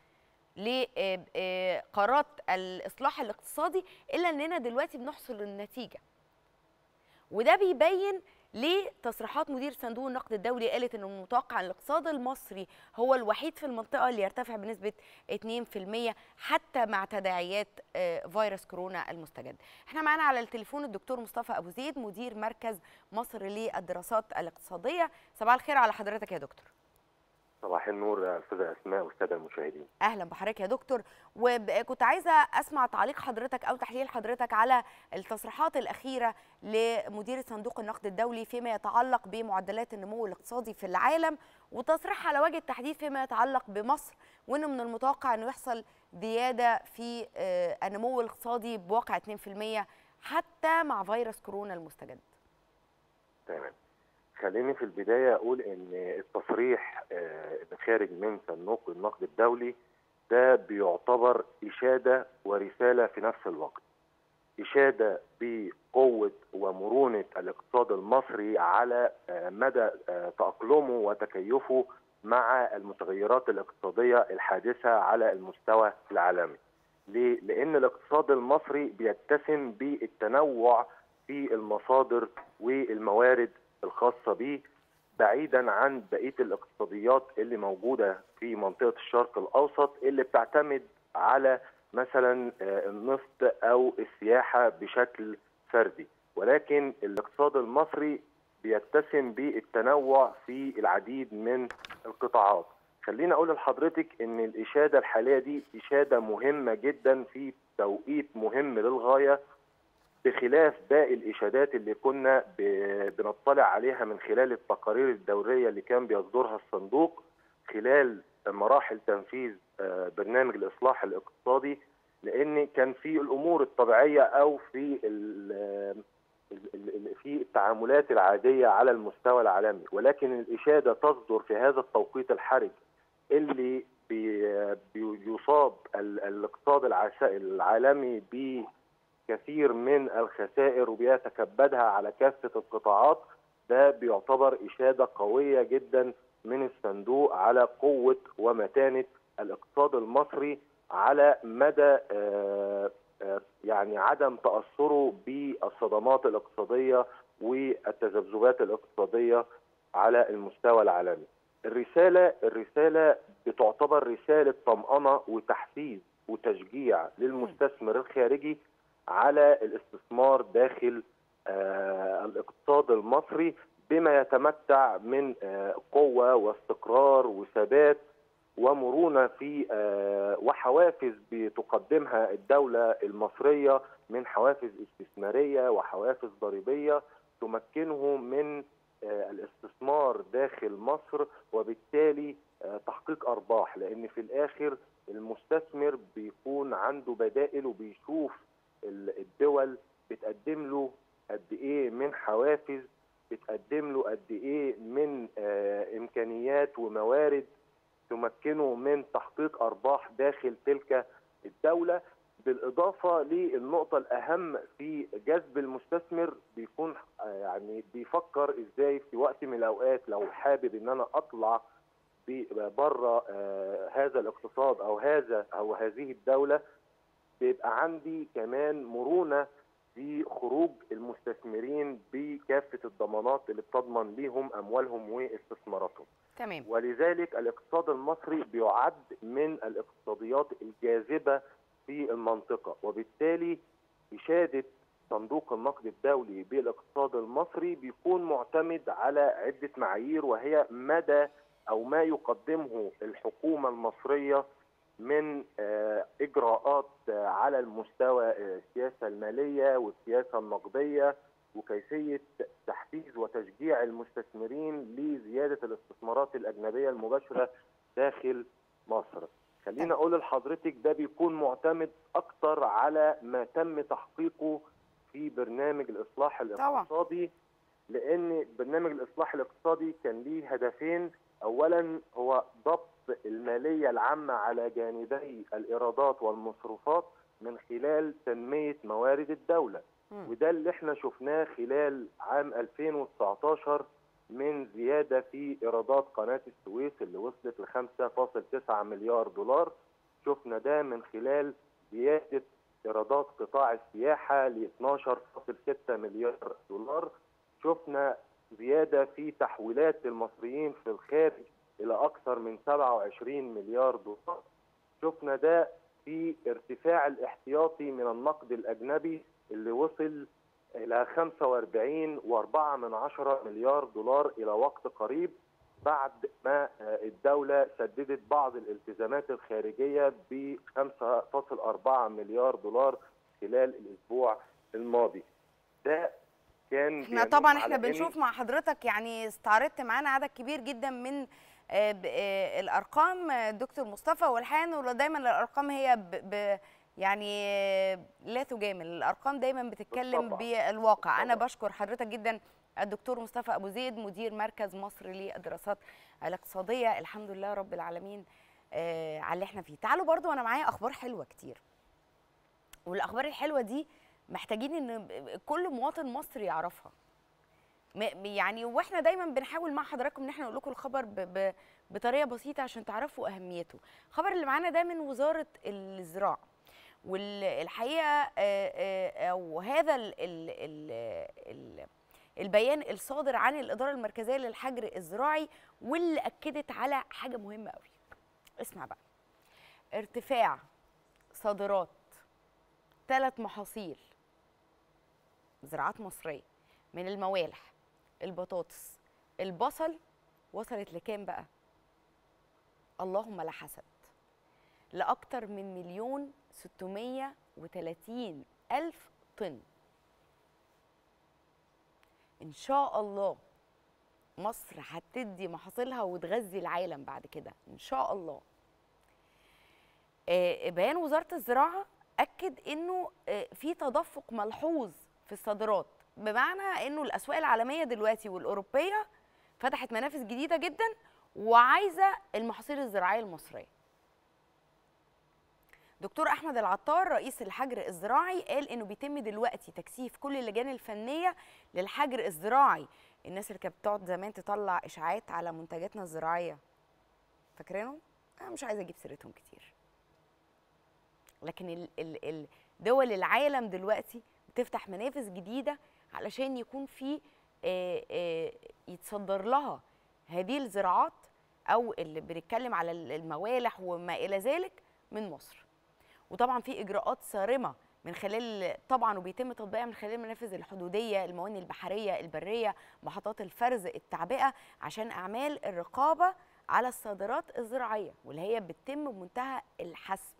لقرارات الاصلاح الاقتصادي الا اننا دلوقتي بنحصل النتيجه وده بيبين ليه تصريحات مدير صندوق النقد الدولي قالت ان المتوقع ان الاقتصاد المصري هو الوحيد في المنطقه اللي يرتفع بنسبه 2% حتى مع تداعيات آه، فيروس كورونا المستجد. احنا معانا على التليفون الدكتور مصطفى ابو زيد مدير مركز مصر للدراسات الاقتصاديه. صباح الخير على حضرتك يا دكتور. صباح النور يا استاذه اسماء والساده المشاهدين اهلا بحضرتك يا دكتور وكنت عايزه اسمع تعليق حضرتك او تحليل حضرتك على التصريحات الاخيره لمدير صندوق النقد الدولي فيما يتعلق بمعدلات النمو الاقتصادي في العالم وتصريح على وجه التحديد فيما يتعلق بمصر وانه من المتوقع انه يحصل زياده في آه، النمو الاقتصادي بواقع 2% حتى مع فيروس كورونا المستجد تمام خليني في البدايه اقول ان التصريح آه، اللي خارج من صندوق النقد الدولي ده بيعتبر اشاده ورساله في نفس الوقت اشاده بقوه ومرونه الاقتصاد المصري على آه، مدى آه، تاقلمه وتكيفه مع المتغيرات الاقتصاديه الحادثه على المستوى العالمي ليه؟ لان الاقتصاد المصري بيتسم بالتنوع في المصادر والموارد الخاصه به بعيدا عن بقيه الاقتصاديات اللي موجوده في منطقه الشرق الاوسط اللي بتعتمد على مثلا آه، النفط او السياحه بشكل فردي ولكن الاقتصاد المصري بيتسم بالتنوع في العديد من القطاعات خليني اقول لحضرتك ان الاشاده الحاليه دي اشاده مهمه جدا في توقيت مهم للغايه بخلاف باقي الاشادات اللي كنا ب- بنطلع عليها من خلال التقارير الدوريه اللي كان بيصدرها الصندوق خلال مراحل تنفيذ آه، برنامج الاصلاح الاقتصادي لان كان في الامور الطبيعيه او في ال- ال- ال- في التعاملات العاديه على المستوى العالمي ولكن الاشاده تصدر في هذا التوقيت الحرج اللي بي- بيصاب ال- الاقتصاد العش- العالمي بكثير من الخسائر وبيتكبدها على كافه القطاعات ده بيعتبر اشاده قويه جدا من الصندوق على قوه ومتانه الاقتصاد المصري على مدى آه، آه، يعني عدم تاثره بالصدمات الاقتصاديه والتذبذبات الاقتصاديه على المستوى العالمي الرسالة الرسالة بتعتبر رسالة طمأنة وتحفيز وتشجيع للمستثمر الخارجي على الاستثمار داخل آه الاقتصاد المصري بما يتمتع من آه قوة واستقرار وثبات ومرونة في آه وحوافز بتقدمها الدولة المصرية من حوافز استثمارية وحوافز ضريبية تمكنه من الاستثمار داخل مصر وبالتالي تحقيق ارباح لان في الاخر المستثمر بيكون عنده بدائل وبيشوف الدول بتقدم له قد ايه من حوافز بتقدم له قد ايه من امكانيات وموارد تمكنه من تحقيق ارباح داخل تلك الدوله بالاضافه للنقطه الاهم في جذب المستثمر بيكون يعني بيفكر ازاي في وقت من الاوقات لو حابب ان انا اطلع بره هذا الاقتصاد او هذا او هذه الدوله بيبقى عندي كمان مرونه في خروج المستثمرين بكافه الضمانات اللي بتضمن ليهم اموالهم واستثماراتهم. تمام ولذلك الاقتصاد المصري بيعد من الاقتصاديات الجاذبه في المنطقة وبالتالي إشادة صندوق النقد الدولي بالاقتصاد المصري بيكون معتمد على عدة معايير وهي مدى أو ما يقدمه الحكومة المصرية من إجراءات على المستوى السياسة المالية والسياسة النقدية وكيفية تحفيز وتشجيع المستثمرين لزيادة الاستثمارات الأجنبية المباشرة داخل مصر خليني اقول لحضرتك ده بيكون معتمد اكتر على ما تم تحقيقه في برنامج الاصلاح الاقتصادي طبعا. لان برنامج الاصلاح الاقتصادي كان ليه هدفين اولا هو ضبط الماليه العامه على جانبي الايرادات والمصروفات من خلال تنميه موارد الدوله م. وده اللي احنا شفناه خلال عام 2019 من زيادة في إيرادات قناة السويس اللي وصلت ل 5.9 مليار دولار شفنا ده من خلال زيادة إيرادات قطاع السياحة ل 12.6 مليار دولار شفنا زيادة في تحويلات المصريين في الخارج إلى أكثر من 27 مليار دولار شفنا ده في ارتفاع الاحتياطي من النقد الأجنبي اللي وصل إلى 45 و4 من عشرة مليار دولار إلى وقت قريب بعد ما الدولة سددت بعض الالتزامات الخارجية ب 5.4 مليار دولار خلال الأسبوع الماضي ده كان احنا طبعا احنا بنشوف مع حضرتك يعني استعرضت معانا عدد كبير جدا من الارقام دكتور مصطفى والحقيقه انه دايما الارقام هي ب ب يعني لا تجامل الارقام دايما بتتكلم بالطبع. بالواقع انا بالطبع. بشكر حضرتك جدا الدكتور مصطفى ابو زيد مدير مركز مصر للدراسات الاقتصاديه الحمد لله رب العالمين آه على اللي احنا فيه تعالوا برضو انا معايا اخبار حلوه كتير والاخبار الحلوه دي محتاجين ان كل مواطن مصري يعرفها م- يعني واحنا دايما بنحاول مع حضراتكم ان احنا نقول لكم الخبر ب ب بطريقه بسيطه عشان تعرفوا اهميته الخبر اللي معانا ده من وزاره الزراعه والحقيقه او هذا ال ال ال ال البيان الصادر عن الاداره المركزيه للحجر الزراعي واللي اكدت على حاجه مهمه قوي اسمع بقى ارتفاع صادرات ثلاث محاصيل زراعات مصريه من الموالح البطاطس البصل وصلت لكام بقى اللهم لا حسد لأكتر من مليون ستمية وتلاتين ألف طن إن شاء الله مصر هتدي محاصيلها وتغذي العالم بعد كده إن شاء الله آه بيان وزارة الزراعة أكد إنه آه في تدفق ملحوظ في الصادرات بمعنى إنه الأسواق العالمية دلوقتي والأوروبية فتحت منافذ جديدة جدا وعايزة المحاصيل الزراعية المصرية دكتور احمد العطار رئيس الحجر الزراعي قال انه بيتم دلوقتي تكثيف كل اللجان الفنيه للحجر الزراعي الناس اللي كانت بتقعد زمان تطلع اشاعات على منتجاتنا الزراعيه فاكرينهم انا مش عايزه اجيب سيرتهم كتير لكن ال ال ال دول العالم دلوقتي بتفتح منافذ جديده علشان يكون في آه، آه، يتصدر لها هذه الزراعات او اللي بنتكلم على الموالح وما الى ذلك من مصر وطبعا في اجراءات صارمه من خلال طبعا وبيتم تطبيقها من خلال المنافذ الحدوديه الموانئ البحريه البريه محطات الفرز التعبئه عشان اعمال الرقابه على الصادرات الزراعيه واللي هي بتتم بمنتهى الحسم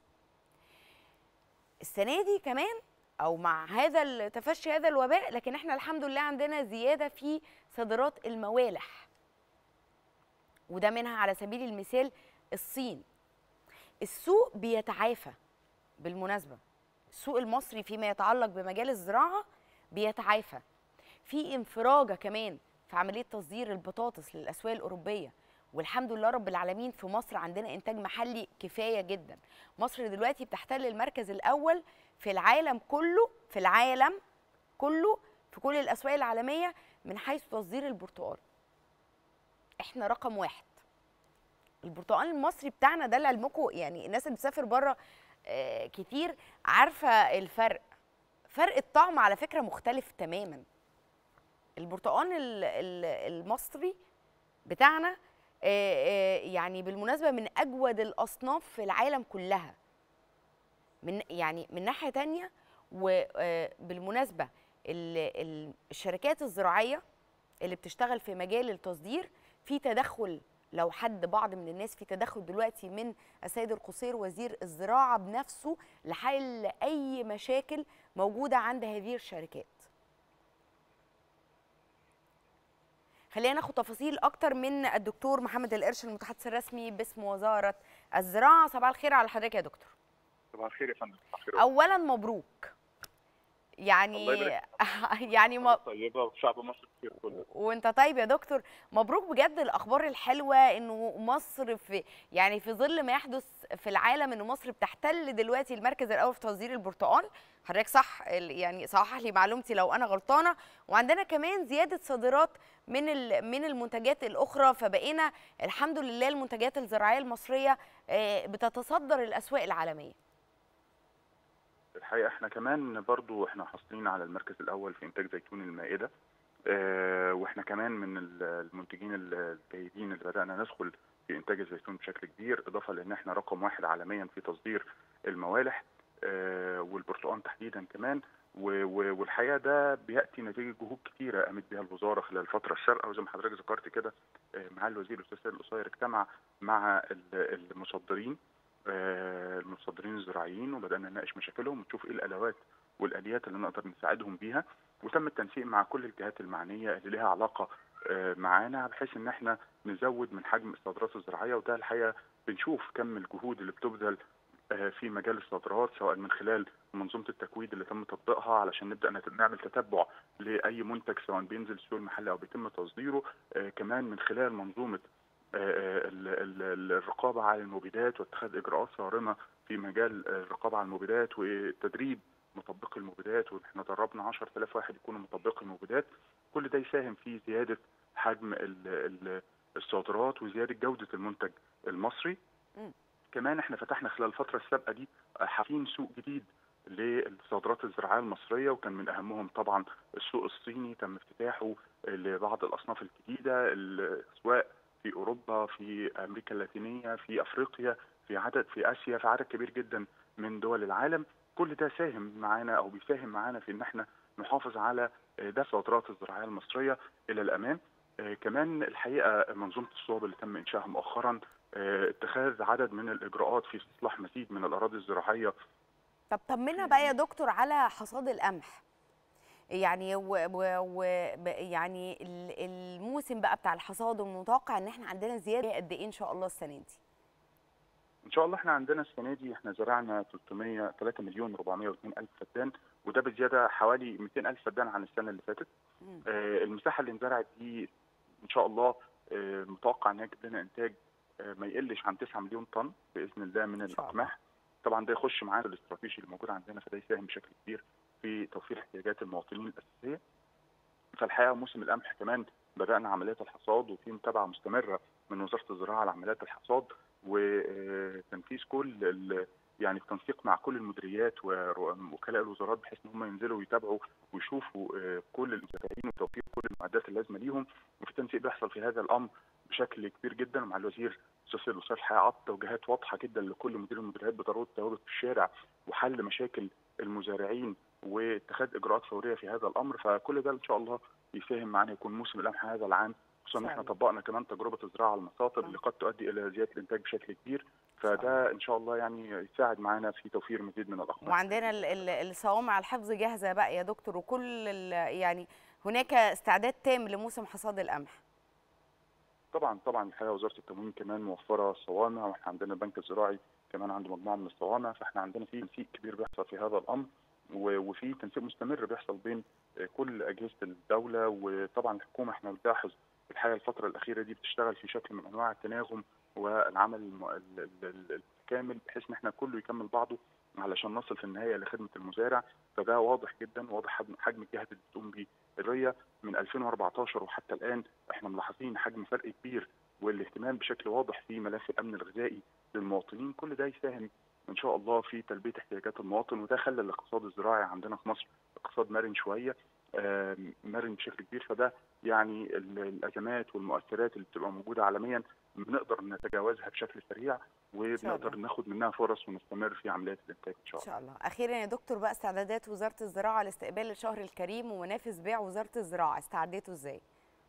السنه دي كمان او مع هذا ال- تفشي هذا الوباء لكن احنا الحمد لله عندنا زياده في صادرات الموالح وده منها على سبيل المثال الصين السوق بيتعافى بالمناسبه السوق المصري فيما يتعلق بمجال الزراعه بيتعافى في انفراجه كمان في عمليه تصدير البطاطس للاسواق الاوروبيه والحمد لله رب العالمين في مصر عندنا انتاج محلي كفايه جدا مصر دلوقتي بتحتل المركز الاول في العالم كله في العالم كله في كل الاسواق العالميه من حيث تصدير البرتقال احنا رقم واحد البرتقال المصري بتاعنا ده لعلمكم يعني الناس اللي بتسافر بره آه، كتير عارفه الفرق فرق الطعم على فكره مختلف تماما البرتقال ال- ال- المصري بتاعنا آه، آه، يعني بالمناسبه من اجود الاصناف في العالم كلها من يعني من ناحيه تانية وبالمناسبه الشركات الزراعيه اللي بتشتغل في مجال التصدير في تدخل لو حد بعض من الناس في تدخل دلوقتي من السيد القصير وزير الزراعه بنفسه لحل اي مشاكل موجوده عند هذه الشركات خلينا ناخد تفاصيل اكتر من الدكتور محمد القرش المتحدث الرسمي باسم وزاره الزراعه صباح الخير على حضرتك يا دكتور صباح الخير يا فندم صباح الخير اولا مبروك يعني الله يبارك يعني ما طيبه وشعب مصر كتير كله وانت طيب يا دكتور مبروك بجد الاخبار الحلوه انه مصر في يعني في ظل ما يحدث في العالم ان مصر بتحتل دلوقتي المركز الاول في تصدير البرتقال حضرتك صح ال- يعني صحح لي معلومتي لو انا غلطانه وعندنا كمان زياده صادرات من ال- من المنتجات الاخرى فبقينا الحمد لله المنتجات الزراعيه المصريه آه، بتتصدر الاسواق العالميه الحقيقه احنا كمان برضو احنا حاصلين على المركز الاول في انتاج زيتون المائده اه واحنا كمان من ال- المنتجين ال- الجيدين اللي بدانا ندخل في انتاج الزيتون بشكل كبير اضافه لان احنا رقم واحد عالميا في تصدير الموالح اه والبرتقال تحديدا كمان و- و- والحقيقه ده بياتي نتيجه جهود كتيره قامت بها الوزاره خلال الفتره السابقه وزي ما حضرتك ذكرت كده آه، معالي الوزير الاستاذ سيد القصير اجتمع مع ال- المصدرين آه، المصدرين الزراعيين وبدانا نناقش مشاكلهم ونشوف ايه الادوات والاليات اللي نقدر نساعدهم بيها وتم التنسيق مع كل الجهات المعنيه اللي لها علاقه آه، معانا بحيث ان احنا نزود من حجم الصادرات الزراعيه وده الحقيقه بنشوف كم الجهود اللي بتبذل آه، في مجال الصادرات سواء من خلال منظومه التكويد اللي تم تطبيقها علشان نبدا نت- نعمل تتبع لاي منتج سواء بينزل السوق المحلي او بيتم تصديره آه، كمان من خلال منظومه آه، ال- ال- ال- الرقابه على المبيدات واتخاذ اجراءات صارمه في مجال آه، الرقابه على المبيدات وتدريب مطبقي المبيدات واحنا دربنا 10000 واحد يكونوا مطبقي المبيدات كل ده يساهم في زياده حجم ال- ال- الصادرات وزياده جوده المنتج المصري مم. كمان احنا فتحنا خلال الفتره السابقه دي آه، حافين سوق جديد للصادرات الزراعيه المصريه وكان من اهمهم طبعا السوق الصيني تم افتتاحه لبعض الاصناف الجديده الاسواق في اوروبا في امريكا اللاتينيه في افريقيا في عدد في اسيا في عدد كبير جدا من دول العالم كل ده ساهم معانا او بيساهم معانا في ان احنا نحافظ على آه، ده الصادرات الزراعيه المصريه الى الامام آه، كمان الحقيقه منظومه الصوب اللي تم انشائها مؤخرا آه، اتخاذ عدد من الاجراءات في استصلاح مزيد من الاراضي الزراعيه طب طمنا بقى يا دكتور على حصاد القمح يعني و و و ب- يعني ال- الموسم بقى بتاع الحصاد والمتوقع ان احنا عندنا زياده قد ايه ان شاء الله السنه دي ان شاء الله احنا عندنا السنه دي احنا زرعنا 300 3 مليون 402 الف فدان وده بزياده حوالي 200 الف فدان عن السنه اللي فاتت مم. آه، المساحه اللي انزرعت دي ان شاء الله آه، متوقع انها تجيب لنا انتاج آه، ما يقلش عن 9 مليون طن باذن الله من شاء الله. الاقماح طبعا ده يخش معانا الاستراتيجي اللي موجود عندنا فده يساهم بشكل كبير في توفير احتياجات المواطنين الاساسيه فالحقيقه موسم القمح كمان بدانا عمليات الحصاد وفي متابعه مستمره من وزاره الزراعه على عمليات الحصاد وتنفيذ كل ال- يعني بتنسيق مع كل المديريات ووكلاء الوزارات بحيث ان هم ينزلوا ويتابعوا ويشوفوا آه، كل المزارعين وتوفير كل المعدات اللازمه ليهم وفي تنسيق بيحصل في هذا الامر بشكل كبير جدا مع الوزير الاستاذ الاستاذ الحقيقه عطى توجيهات واضحه جدا لكل مدير المديريات بضروره التواجد في الشارع وحل مشاكل المزارعين واتخاذ اجراءات فوريه في هذا الامر فكل ده ان شاء الله يساهم معنا يكون موسم القمح هذا العام خصوصا ان احنا فعلا. طبقنا كمان تجربه الزراعه على المصاطب آه. اللي قد تؤدي الى زياده الانتاج بشكل كبير شاء فده ان شاء الله يعني يساعد معنا في توفير مزيد من الاقمار وعندنا ال- ال- الصوامع الحفظ جاهزه بقى يا دكتور وكل ال- يعني هناك استعداد تام لموسم حصاد القمح طبعا طبعا الحقيقه وزاره التموين كمان موفره صوامع واحنا عندنا البنك الزراعي كمان عنده مجموعه من الصوامع فاحنا عندنا في تنسيق كبير بيحصل في هذا الامر و- وفي تنسيق مستمر بيحصل بين آه، كل اجهزه الدوله وطبعا الحكومه احنا بنلاحظ الحقيقه الفتره الاخيره دي بتشتغل في شكل من انواع التناغم والعمل الم- ال- ال- ال- الكامل بحيث ان احنا كله يكمل بعضه علشان نصل في النهايه لخدمه المزارع فده واضح جدا واضح حجم- حجم الجهد اللي بتقوم بيه الريه من 2014 وحتى الان احنا ملاحظين حجم فرق كبير والاهتمام بشكل واضح في ملف الامن الغذائي للمواطنين كل ده يساهم ان شاء الله في تلبيه احتياجات المواطن وده خلى الاقتصاد الزراعي عندنا في مصر اقتصاد مرن شويه آم، مرن بشكل كبير فده يعني ال- الازمات والمؤثرات اللي بتبقى موجوده عالميا بنقدر نتجاوزها بشكل سريع وبنقدر الله. ناخد منها فرص ونستمر في عمليات الانتاج ان شاء ان الله شاء الله اخيرا يا دكتور بقى استعدادات وزاره الزراعه لاستقبال الشهر الكريم ومنافذ بيع وزاره الزراعه استعديتوا ازاي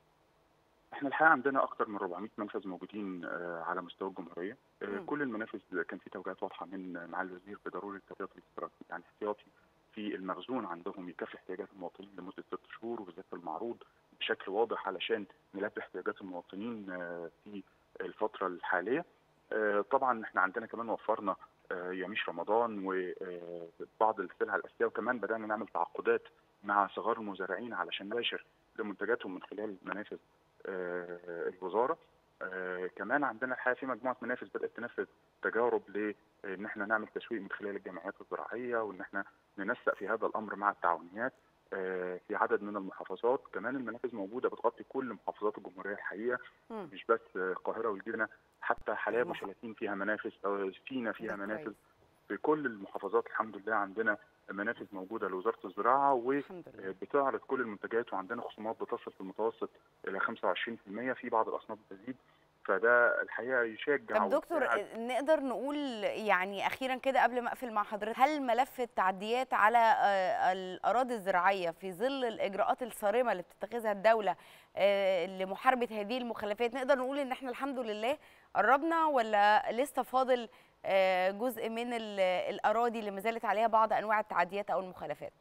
احنا الحقيقه عندنا اكثر من 400 منفذ موجودين آه، على مستوى الجمهوريه آه، مم. كل المنافذ كان في توجيهات واضحه من مع الوزير بضروره الاحتياطي الاستراتيجي يعني احتياطي في المخزون عندهم يكفي احتياجات المواطنين لمده ست شهور وبالذات في المعروض بشكل واضح علشان نلبي احتياجات المواطنين آه، في الفتره الحاليه آه، طبعا احنا عندنا كمان وفرنا آه، يميش رمضان وبعض السلع الاساسيه وكمان بدانا نعمل تعاقدات مع صغار المزارعين علشان نباشر لمنتجاتهم من خلال منافذ آه، الوزاره آه، كمان عندنا الحقيقه في مجموعه منافذ بدات تنفذ تجارب لان احنا نعمل تسويق من خلال الجمعيات الزراعيه وان احنا ننسق في هذا الامر مع التعاونيات آه، في عدد من المحافظات كمان المنافذ موجوده بتغطي كل محافظات الجمهوريه الحقيقه مم. مش بس آه، القاهره والجيزه حتى حلايب المح- وشلاتين فيها منافذ آه، سينا فيها ده منافذ كويس. في كل المحافظات الحمد لله عندنا منافذ موجوده لوزاره الزراعه و الحمد لله بتعرض كل المنتجات وعندنا خصومات بتصل في المتوسط الى 25% في بعض الاصناف بتزيد فده الحقيقه يشجع طب دكتور ويساعد. نقدر نقول يعني اخيرا كده قبل ما اقفل مع حضرتك هل ملف التعديات على آه، الاراضي الزراعيه في ظل الاجراءات الصارمه اللي بتتخذها الدوله آه، لمحاربه هذه المخلفات نقدر نقول ان احنا الحمد لله قربنا ولا لسه فاضل آه، جزء من ال- الاراضي اللي ما زالت عليها بعض انواع التعديات او المخالفات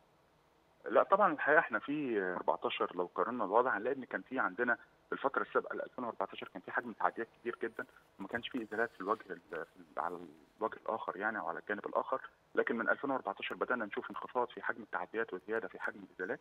لا طبعا الحقيقه احنا في 14 لو قارنا الوضع هنلاقي ان كان في عندنا في الفتره السابقه ل 2014 كان في حجم تعديات كبير جدا وما كانش في ازالات في الوجه ال- في ال- على الوجه الاخر يعني او على الجانب الاخر لكن من 2014 بدانا نشوف انخفاض في حجم التعديات وزياده في حجم الازالات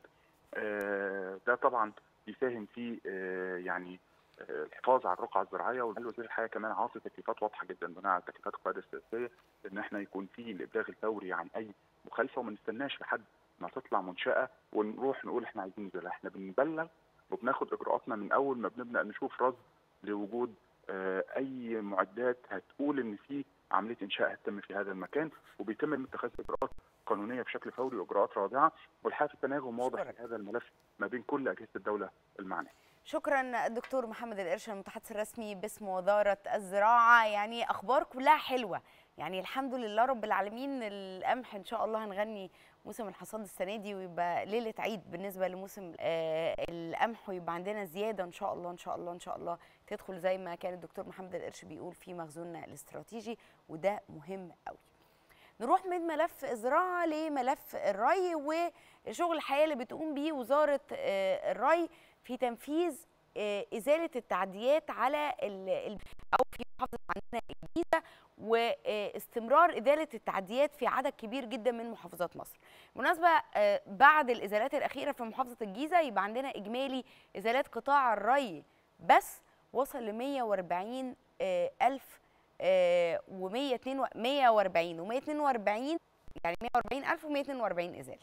آه، ده طبعا بيساهم في آه، يعني آه، الحفاظ على الرقعه الزراعيه والوزير الحقيقه كمان عاطي تكليفات واضحه جدا بناء على تكليفات القياده السياسيه ان احنا يكون في الابلاغ الفوري عن اي مخالفه وما نستناش لحد ما تطلع منشاه ونروح نقول احنا عايزين زي احنا بنبلغ وبناخد اجراءاتنا من اول ما بنبدا نشوف رصد لوجود آه، اي معدات هتقول ان في عمليه انشاء هتتم في هذا المكان وبيتم اتخاذ اجراءات قانونيه بشكل فوري واجراءات رادعه والحقيقه في تناغم واضح أشكرك. في هذا الملف ما بين كل اجهزه الدوله المعنيه شكرا الدكتور محمد القرش المتحدث الرسمي باسم وزاره الزراعه يعني اخبار كلها حلوه يعني الحمد لله رب العالمين القمح ان شاء الله هنغني موسم الحصاد السنه دي ويبقى ليله عيد بالنسبه لموسم آه القمح ويبقى عندنا زياده ان شاء الله ان شاء الله ان شاء الله تدخل زي ما كان الدكتور محمد القرش بيقول في مخزوننا الاستراتيجي وده مهم قوي نروح من ملف الزراعه لملف الري وشغل الحياه اللي بتقوم بيه وزاره آه، الري في تنفيذ آه، ازاله التعديات على ال- ال- او في محافظه عندنا الجيزه واستمرار ازاله التعديات في عدد كبير جدا من محافظات مصر. بالمناسبه آه، بعد الازالات الاخيره في محافظه الجيزه يبقى عندنا اجمالي ازالات قطاع الري بس وصل ل 140 آه، الف و 140 و 142 يعني 140 الف و 142 ازاله.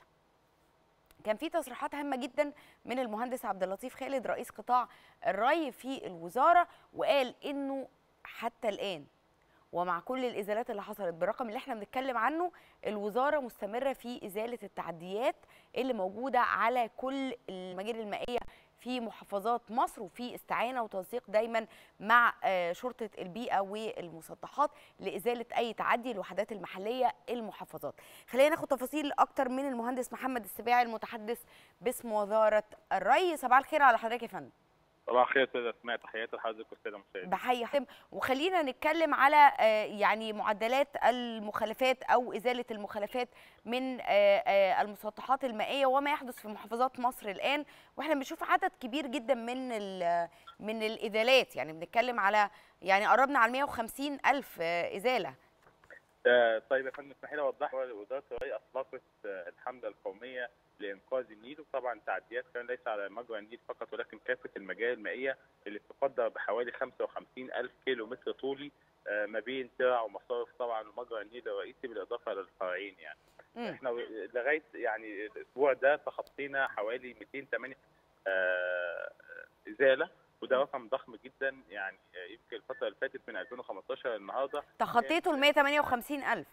كان في تصريحات هامه جدا من المهندس عبد اللطيف خالد رئيس قطاع الري في الوزاره وقال انه حتى الان ومع كل الازالات اللي حصلت بالرقم اللي احنا بنتكلم عنه الوزاره مستمره في ازاله التعديات اللي موجوده على كل المجاري المائيه في محافظات مصر وفي استعانه وتنسيق دايما مع آه، شرطه البيئه والمسطحات لازاله اي تعدي الوحدات المحليه المحافظات. خلينا ناخد تفاصيل اكتر من المهندس محمد السباعي المتحدث باسم وزاره الري صباح الخير على حضرتك يا فندم. صباح الخير استاذ اسماء تحياتي لحضرتك والساده المشاهدين بحيي حضرتك وخلينا نتكلم على آه، يعني معدلات المخالفات او ازاله المخالفات من آه، آه، المسطحات المائيه وما يحدث في محافظات مصر الان واحنا بنشوف عدد كبير جدا من ال- من الازالات يعني بنتكلم على يعني قربنا على 150 الف آه، ازاله آه، طيب يا فندم اسمحي لي اوضح وزاره الري اطلقت آه، الحمله القوميه لانقاذ النيل وطبعا تعديات كان ليس على مجرى النيل فقط ولكن كافه المجاري المائيه اللي بتقدر بحوالي 55 الف كيلو متر طولي آه، ما بين ترع ومصارف طبعا ومجرى النيل الرئيسي بالاضافه للفرعين يعني مم. احنا لغايه يعني الاسبوع ده تخطينا حوالي 208 آه، ازاله وده رقم ضخم جدا يعني آه، يمكن الفتره اللي فاتت من 2015 النهارده تخطيتوا ال 158 الف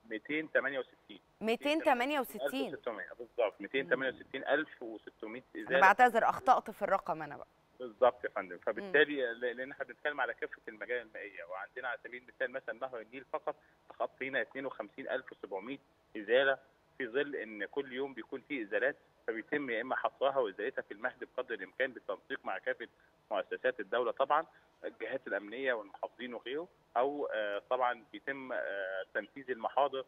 268 268 1600 بالظبط 268600 انا ازاله بعتذر اخطات في الرقم انا بقى بالظبط يا فندم فبالتالي ل- لان احنا بنتكلم على كافه المجاري المائيه وعندنا على سبيل المثال مثلا نهر النيل فقط تخطينا 52700 ازاله في ظل ان كل يوم بيكون في ازالات فبيتم يا اما حصرها وازالتها في المهد بقدر الامكان بالتنسيق مع كافه مؤسسات الدوله طبعا الجهات الامنيه والمحافظين وغيره او آه، طبعا بيتم آه، تنفيذ المحاضر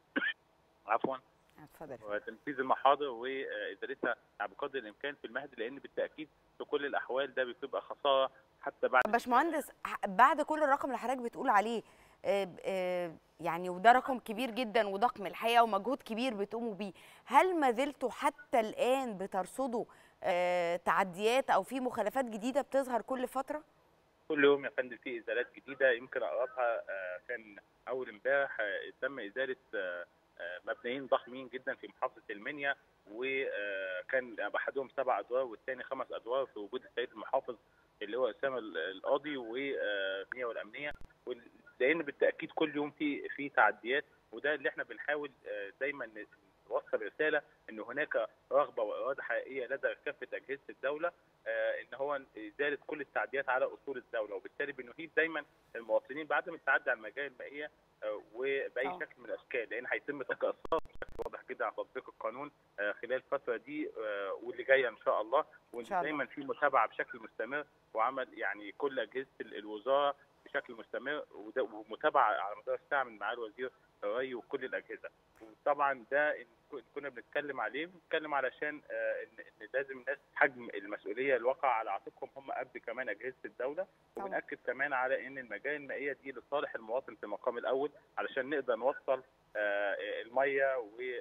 عفوا اتفضل وتنفيذ المحاضر وازالتها بقدر الامكان في المهد لان بالتاكيد في كل الاحوال ده بتبقى خساره حتى بعد باشمهندس ح- بعد كل الرقم اللي حضرتك بتقول عليه آه، آه، يعني وده رقم كبير جدا وضخم الحقيقه ومجهود كبير بتقوموا بيه هل ما زلتوا حتى الان بترصدوا آه، تعديات او في مخالفات جديده بتظهر كل فتره كل يوم يا فندم في ازالات جديده يمكن اقربها آه، كان اول امبارح آه، تم ازاله آه، آه، مبنيين ضخمين جدا في محافظه المنيا وكان احدهم سبع ادوار والثاني خمس ادوار في وجود السيد المحافظ اللي هو اسامه ال- القاضي والمية والامنيه وال- لان بالتاكيد كل يوم في في تعديات وده اللي احنا بنحاول آه، دايما نوصل رساله ان هناك رغبه واراده حقيقيه لدى كافه اجهزه الدوله آه، ان هو ازاله كل التعديات على اصول الدوله وبالتالي بنهيب دايما المواطنين بعدم التعدي على المجاري المائيه آه، وباي آه. شكل من الاشكال لان هيتم تطبيق اصرار بشكل واضح جدا على تطبيق القانون آه، خلال الفتره دي آه، واللي جايه ان شاء الله وان شاء الله. دايما في متابعه بشكل مستمر وعمل يعني كل اجهزه ال- الوزاره بشكل مستمر وده- ومتابعه على مدار الساعه من معالي وزير الري وكل الاجهزه وطبعا ده إن ك- كنا بنتكلم عليه بنتكلم علشان آه، ان إن لازم الناس حجم المسؤوليه الواقع على عاتقهم هم قبل كمان اجهزه الدوله طبعا. وبناكد كمان على ان المجاري المائيه دي لصالح المواطن في المقام الاول علشان نقدر نوصل آه، الميه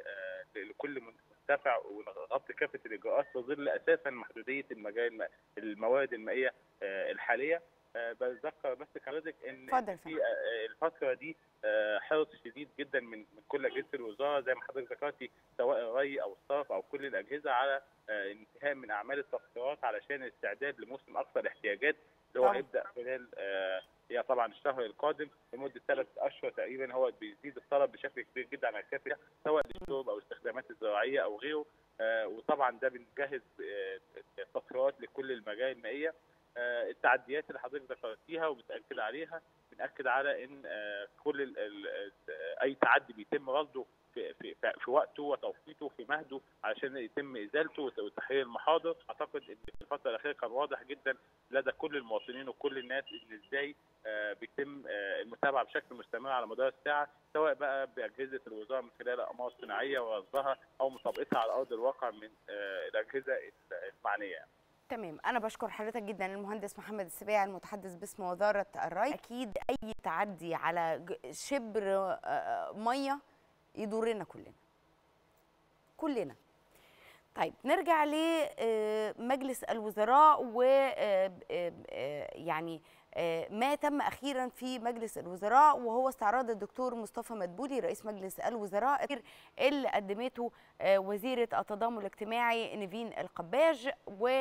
ولكل مرتفع ونغطي كافه الاجراءات في ظل اساسا محدوديه المجاري الم- الموارد المائيه آه، الحاليه آه، بتذكر بس حضرتك ان اتفضل يا في آه، الفتره دي آه، حرص شديد جدا من من كل اجهزه الوزاره زي ما حضرتك ذكرتي سواء الري او الصرف او كل الاجهزه على آه، انتهاء من اعمال التقطيرات علشان الاستعداد لموسم اقصى الاحتياجات اللي هو طبعا. هيبدا خلال آه، هي طبعا الشهر القادم لمده ثلاث اشهر تقريبا هو بيزيد الطلب بشكل كبير جدا على الكافه سواء للشرب او الاستخدامات الزراعيه او غيره آه، وطبعا ده بنجهز آه، تقريرات لكل المجاري المائيه آه، التعديات اللي حضرتك ذكرتيها وبتاكد عليها بناكد على ان آه، كل ال ال اي تعدي بيتم رصده في, في, في, في وقته وتوقيته في مهده علشان يتم ازالته وت- وتحرير المحاضر اعتقد ان في الفتره الاخيره كان واضح جدا لدى كل المواطنين وكل الناس ان ازاي آه، بيتم آه، المتابعه بشكل مستمر على مدار الساعه سواء بقى باجهزه الوزاره من خلال اقمار صناعيه ورصدها او مسابقتها على ارض الواقع من آه، الاجهزه المعنيه يعني. تمام انا بشكر حضرتك جدا المهندس محمد السباعي المتحدث باسم وزاره الري اكيد اي تعدي على ج- شبر آه، ميه يضرنا كلنا كلنا طيب نرجع لمجلس الوزراء و آه، آه، آه، يعني آه، ما تم اخيرا في مجلس الوزراء وهو استعراض الدكتور مصطفى مدبولي رئيس مجلس الوزراء اللي قدمته آه، وزيره التضامن الاجتماعي نيفين القباج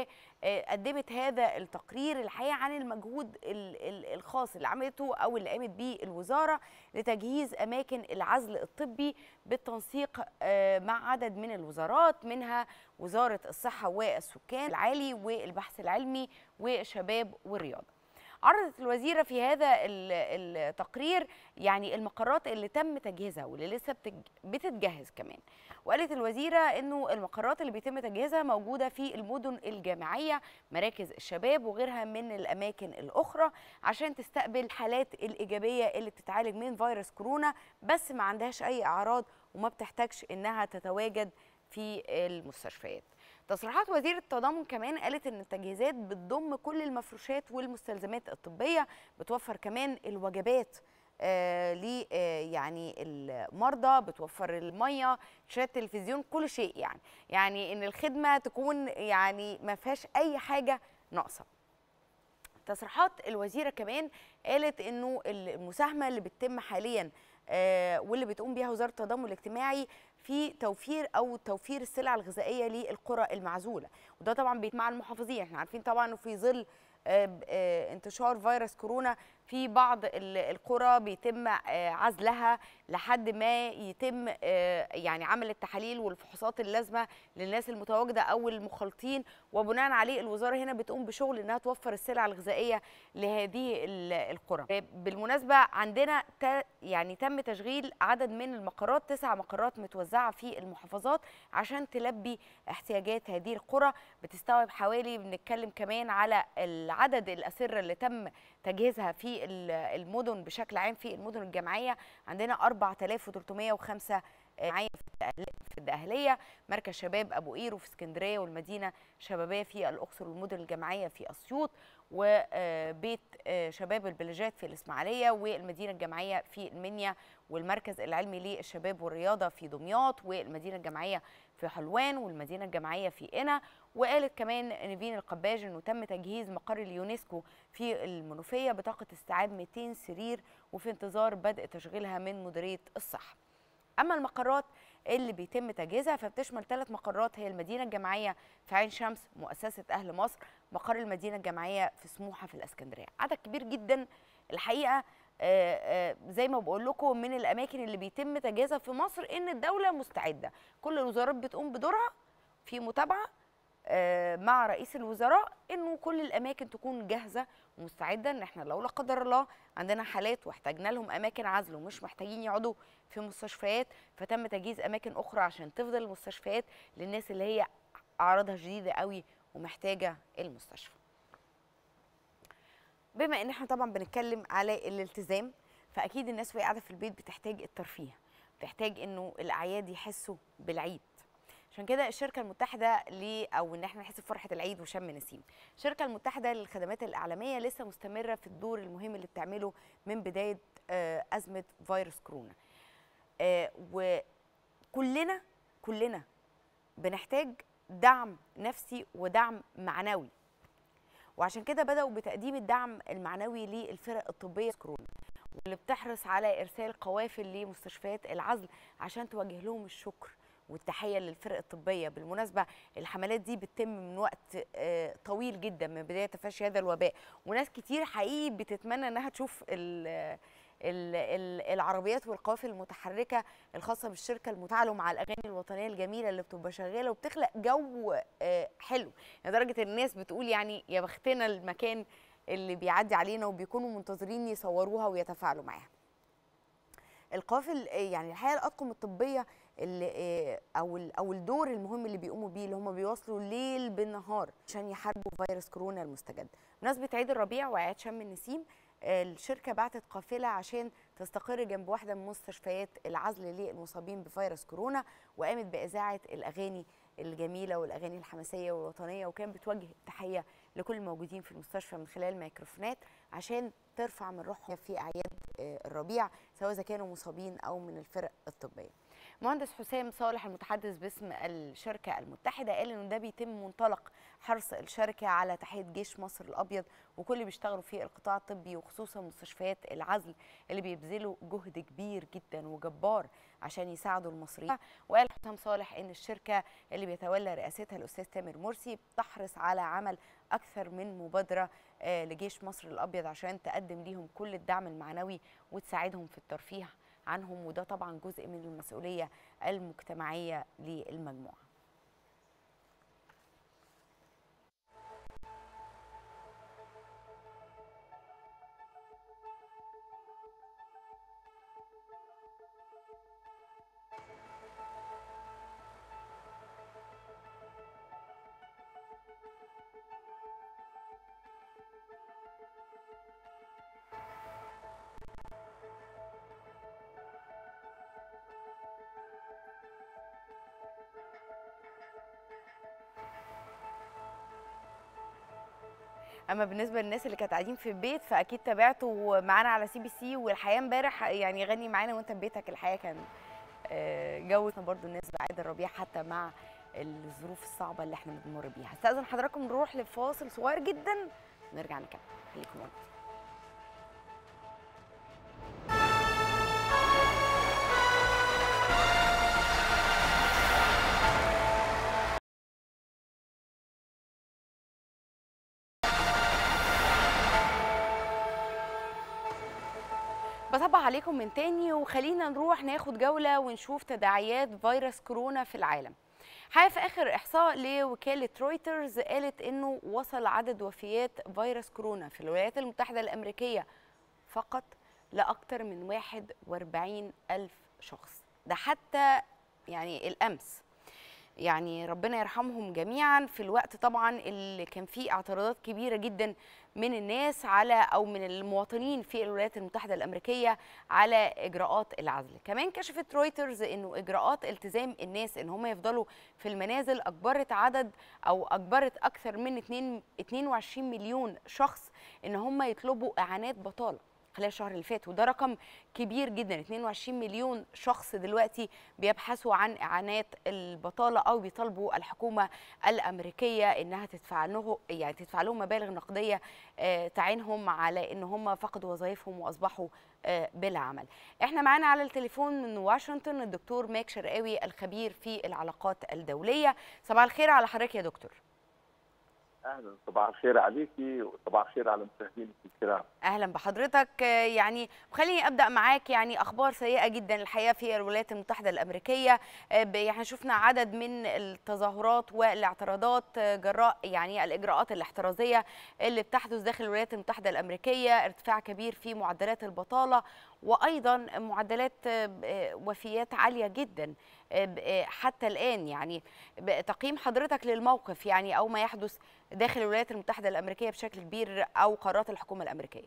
وقدمت هذا التقرير الحقيقه عن المجهود ال- ال- الخاص اللي عملته او اللي قامت به الوزاره لتجهيز اماكن العزل الطبي بالتنسيق آه، مع عدد من الوزارات منها وزاره الصحه والسكان العالي والبحث العلمي والشباب والرياضه عرضت الوزيره في هذا ال- التقرير يعني المقرات اللي تم تجهيزها واللي لسه بتج- بتتجهز كمان وقالت الوزيره انه المقرات اللي بيتم تجهيزها موجوده في المدن الجامعيه مراكز الشباب وغيرها من الاماكن الاخرى عشان تستقبل الحالات الايجابيه اللي بتتعالج من فيروس كورونا بس ما عندهاش اي اعراض وما بتحتاجش انها تتواجد في المستشفيات تصريحات وزير التضامن كمان قالت ان التجهيزات بتضم كل المفروشات والمستلزمات الطبيه بتوفر كمان الوجبات آه ل آه يعني المرضى بتوفر الميه شاشات تلفزيون كل شيء يعني يعني ان الخدمه تكون يعني ما فيهاش اي حاجه ناقصه تصريحات الوزيره كمان قالت انه المساهمه اللي بتتم حاليا آه، واللي بتقوم بيها وزاره التضامن الاجتماعي في توفير او توفير السلع الغذائيه للقرى المعزوله وده طبعا بيت مع المحافظين احنا عارفين طبعا انه في ظل آه، ب- آه، انتشار فيروس كورونا في بعض ال- القرى بيتم آه، عزلها لحد ما يتم آه، يعني عمل التحاليل والفحوصات اللازمه للناس المتواجده او المخالطين وبناء عليه الوزاره هنا بتقوم بشغل انها توفر السلع الغذائيه لهذه ال- القرى آه، بالمناسبه عندنا ت- يعني تم تشغيل عدد من المقرات تسع مقرات متوزعه في المحافظات عشان تلبي احتياجات هذه القرى بتستوعب حوالي بنتكلم كمان على العدد الاسره اللي تم تجهيزها في ال- المدن بشكل عام في المدن الجامعيه عندنا 4305 جمعيه في الدقهل- في الدقهليه مركز شباب ابو قير في اسكندريه والمدينه شبابيه في الاقصر والمدن الجامعيه في اسيوط وبيت شباب البلجات في الاسماعيليه والمدينه الجامعيه في المنيا والمركز العلمي للشباب والرياضه في دمياط والمدينه الجامعيه في حلوان والمدينه الجامعيه في قنا وقالت كمان نيفين القباج انه تم تجهيز مقر اليونسكو في المنوفيه بطاقه استيعاب 200 سرير وفي انتظار بدء تشغيلها من مديريه الصحه. اما المقرات اللي بيتم تجهيزها فبتشمل ثلاث مقرات هي المدينه الجامعيه في عين شمس مؤسسه اهل مصر مقر المدينه الجامعيه في سموحه في الاسكندريه عدد كبير جدا الحقيقه آه، آه، زي ما بقول لكم من الاماكن اللي بيتم تجهيزها في مصر ان الدوله مستعده كل الوزارات بتقوم بدورها في متابعه آه، مع رئيس الوزراء انه كل الاماكن تكون جاهزه ومستعده ان احنا لو لا قدر الله عندنا حالات واحتاجنا لهم اماكن عزل ومش محتاجين يقعدوا في مستشفيات فتم تجهيز اماكن اخرى عشان تفضل المستشفيات للناس اللي هي اعراضها شديده قوي ومحتاجه المستشفى بما ان احنا طبعا بنتكلم على الالتزام فاكيد الناس وهي قاعده في البيت بتحتاج الترفيه بتحتاج انه الاعياد يحسوا بالعيد عشان كده الشركه المتحده ل او ان احنا نحس بفرحه العيد وشم نسيم الشركه المتحده للخدمات الاعلاميه لسه مستمره في الدور المهم اللي بتعمله من بدايه آه، ازمه فيروس كورونا آه، وكلنا كلنا بنحتاج دعم نفسي ودعم معنوي وعشان كده بدأوا بتقديم الدعم المعنوي للفرق الطبية كورونا واللي بتحرص على إرسال قوافل لمستشفيات العزل عشان توجه لهم الشكر والتحية للفرق الطبية بالمناسبة الحملات دي بتتم من وقت آه، طويل جدا من بداية تفشي هذا الوباء وناس كتير حقيقي بتتمنى انها تشوف ال ال- ال- العربيات والقوافل المتحركه الخاصه بالشركه المتعاونه مع الاغاني الوطنيه الجميله اللي بتبقى شغاله وبتخلق جو آه، حلو لدرجه الناس بتقول يعني يا بختنا المكان اللي بيعدي علينا وبيكونوا منتظرين يصوروها ويتفاعلوا معاها القوافل آه، يعني الحقيقه الاطقم الطبيه اللي آه، او ال- او الدور المهم اللي بيقوموا بيه اللي هم بيواصلوا الليل بالنهار عشان يحاربوا فيروس كورونا المستجد بمناسبه عيد الربيع واعياد شم النسيم آه، الشركه بعتت قافله عشان تستقر جنب واحده من مستشفيات العزل للمصابين بفيروس كورونا وقامت باذاعه الاغاني الجميله والاغاني الحماسيه والوطنيه وكان بتوجه تحيه لكل الموجودين في المستشفى من خلال الميكروفونات عشان ترفع من روحهم في اعياد آه، الربيع سواء اذا كانوا مصابين او من الفرق الطبيه. مهندس حسام صالح المتحدث باسم الشركه المتحده قال انه ده بيتم منطلق حرص الشركه على تحيه جيش مصر الابيض وكل اللي بيشتغلوا في القطاع الطبي وخصوصا مستشفيات العزل اللي بيبذلوا جهد كبير جدا وجبار عشان يساعدوا المصريين وقال حسام صالح ان الشركه اللي بيتولى رئاستها الاستاذ تامر مرسي بتحرص على عمل اكثر من مبادره آه، لجيش مصر الابيض عشان تقدم ليهم كل الدعم المعنوي وتساعدهم في الترفيه عنهم وده طبعا جزء من المسؤوليه المجتمعيه للمجموعه اما بالنسبه للناس اللي كانت قاعدين في البيت فاكيد تابعتوا معانا على سي بي سي والحياه امبارح يعني غني معانا وانت في بيتك الحياه كان آه، جو برضو الناس بعيد الربيع حتى مع الظروف الصعبه اللي احنا بنمر بيها استاذن حضراتكم نروح لفاصل صغير جدا ونرجع نكمل خليكم معانا بصبح عليكم من تاني وخلينا نروح ناخد جولة ونشوف تداعيات فيروس كورونا في العالم حقيقة في آخر إحصاء لوكالة رويترز قالت إنه وصل عدد وفيات فيروس كورونا في الولايات المتحدة الأمريكية فقط لأكثر من 41 ألف شخص ده حتى يعني الأمس يعني ربنا يرحمهم جميعا في الوقت طبعا اللي كان فيه اعتراضات كبيره جدا من الناس على او من المواطنين في الولايات المتحده الامريكيه على اجراءات العزل كمان كشفت رويترز انه اجراءات التزام الناس ان هم يفضلوا في المنازل اجبرت عدد او اجبرت اكثر من 2 22 مليون شخص ان هم يطلبوا اعانات بطاله خلال الشهر اللي فات وده رقم كبير جدا 22 مليون شخص دلوقتي بيبحثوا عن اعانات البطاله او بيطالبوا الحكومه الامريكيه انها تدفع له يعني تدفع لهم مبالغ نقديه آه، تعينهم على ان هم فقدوا وظائفهم واصبحوا آه، بلا عمل. احنا معانا على التليفون من واشنطن الدكتور ماك شرقاوي الخبير في العلاقات الدوليه. صباح الخير على حضرتك يا دكتور. اهلا صباح الخير عليكي وصباح الخير على مشاهدينك الكرام اهلا بحضرتك آه، يعني خليني ابدا معاك يعني اخبار سيئه جدا الحقيقه في الولايات المتحده الامريكيه آه، ب- يعني شفنا عدد من التظاهرات والاعتراضات آه، جراء يعني الاجراءات الاحترازيه اللي بتحدث داخل الولايات المتحده الامريكيه ارتفاع كبير في معدلات البطاله وايضا معدلات آه، آه، وفيات عاليه جدا آه، ب- آه، حتى الان يعني ب- تقييم حضرتك للموقف يعني او ما يحدث داخل الولايات المتحده الامريكيه بشكل كبير او قرارات الحكومه الامريكيه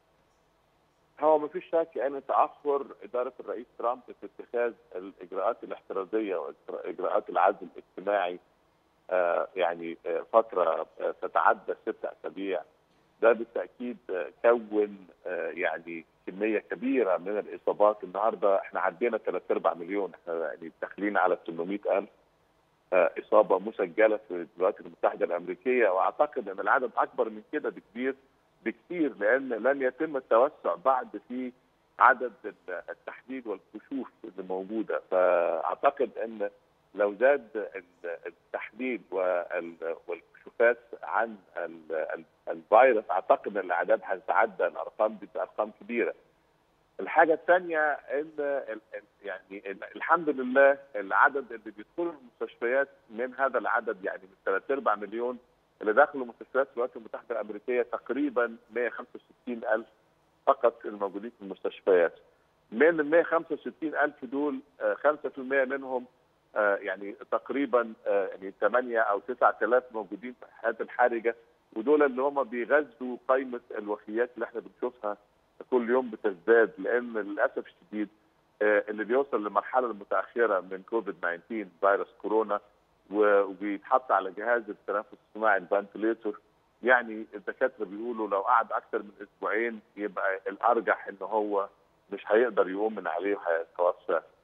هو ما فيش شك ان تاخر اداره الرئيس ترامب في اتخاذ الاجراءات الاحترازيه واجراءات العزل الاجتماعي آه، يعني آه، فتره آه، تتعدى ست اسابيع ده بالتاكيد آه، كون آه، يعني كميه كبيره من الاصابات النهارده احنا عدينا 3 4 مليون احنا يعني داخلين على 800 الف آه، اصابه مسجله في الولايات المتحده الامريكيه واعتقد ان العدد اكبر من كده بكبير بكثير لان لن يتم التوسع بعد في عدد التحديد والكشوف اللي موجوده فاعتقد ان لو زاد ال- التحديد وال- والكشوفات عن ال- ال- الفيروس اعتقد ان الاعداد هتتعدى الارقام دي بارقام كبيره. الحاجه الثانيه ان ال- ال- يعني ال- الحمد لله العدد اللي بيدخلوا المستشفيات من هذا العدد يعني من 3 4 مليون اللي دخلوا مستشفيات الولايات المتحده الامريكيه تقريبا 165 الف فقط الموجودين في المستشفيات. من ال 165 الف دول آه، 5% منهم آه، يعني تقريبا آه، يعني 8 او 9000 موجودين في الحالات الحرجه ودول اللي هم بيغذوا قائمه الوفيات اللي احنا بنشوفها كل يوم بتزداد لان للاسف الشديد آه، اللي بيوصل للمرحله المتاخره من كوفيد 19 فيروس كورونا و- وبيتحط على جهاز التنفس الصناعي الفنتليتور يعني الدكاتره بيقولوا لو قعد اكثر من اسبوعين يبقى الارجح ان هو مش هيقدر يقوم من عليه وهيتوفى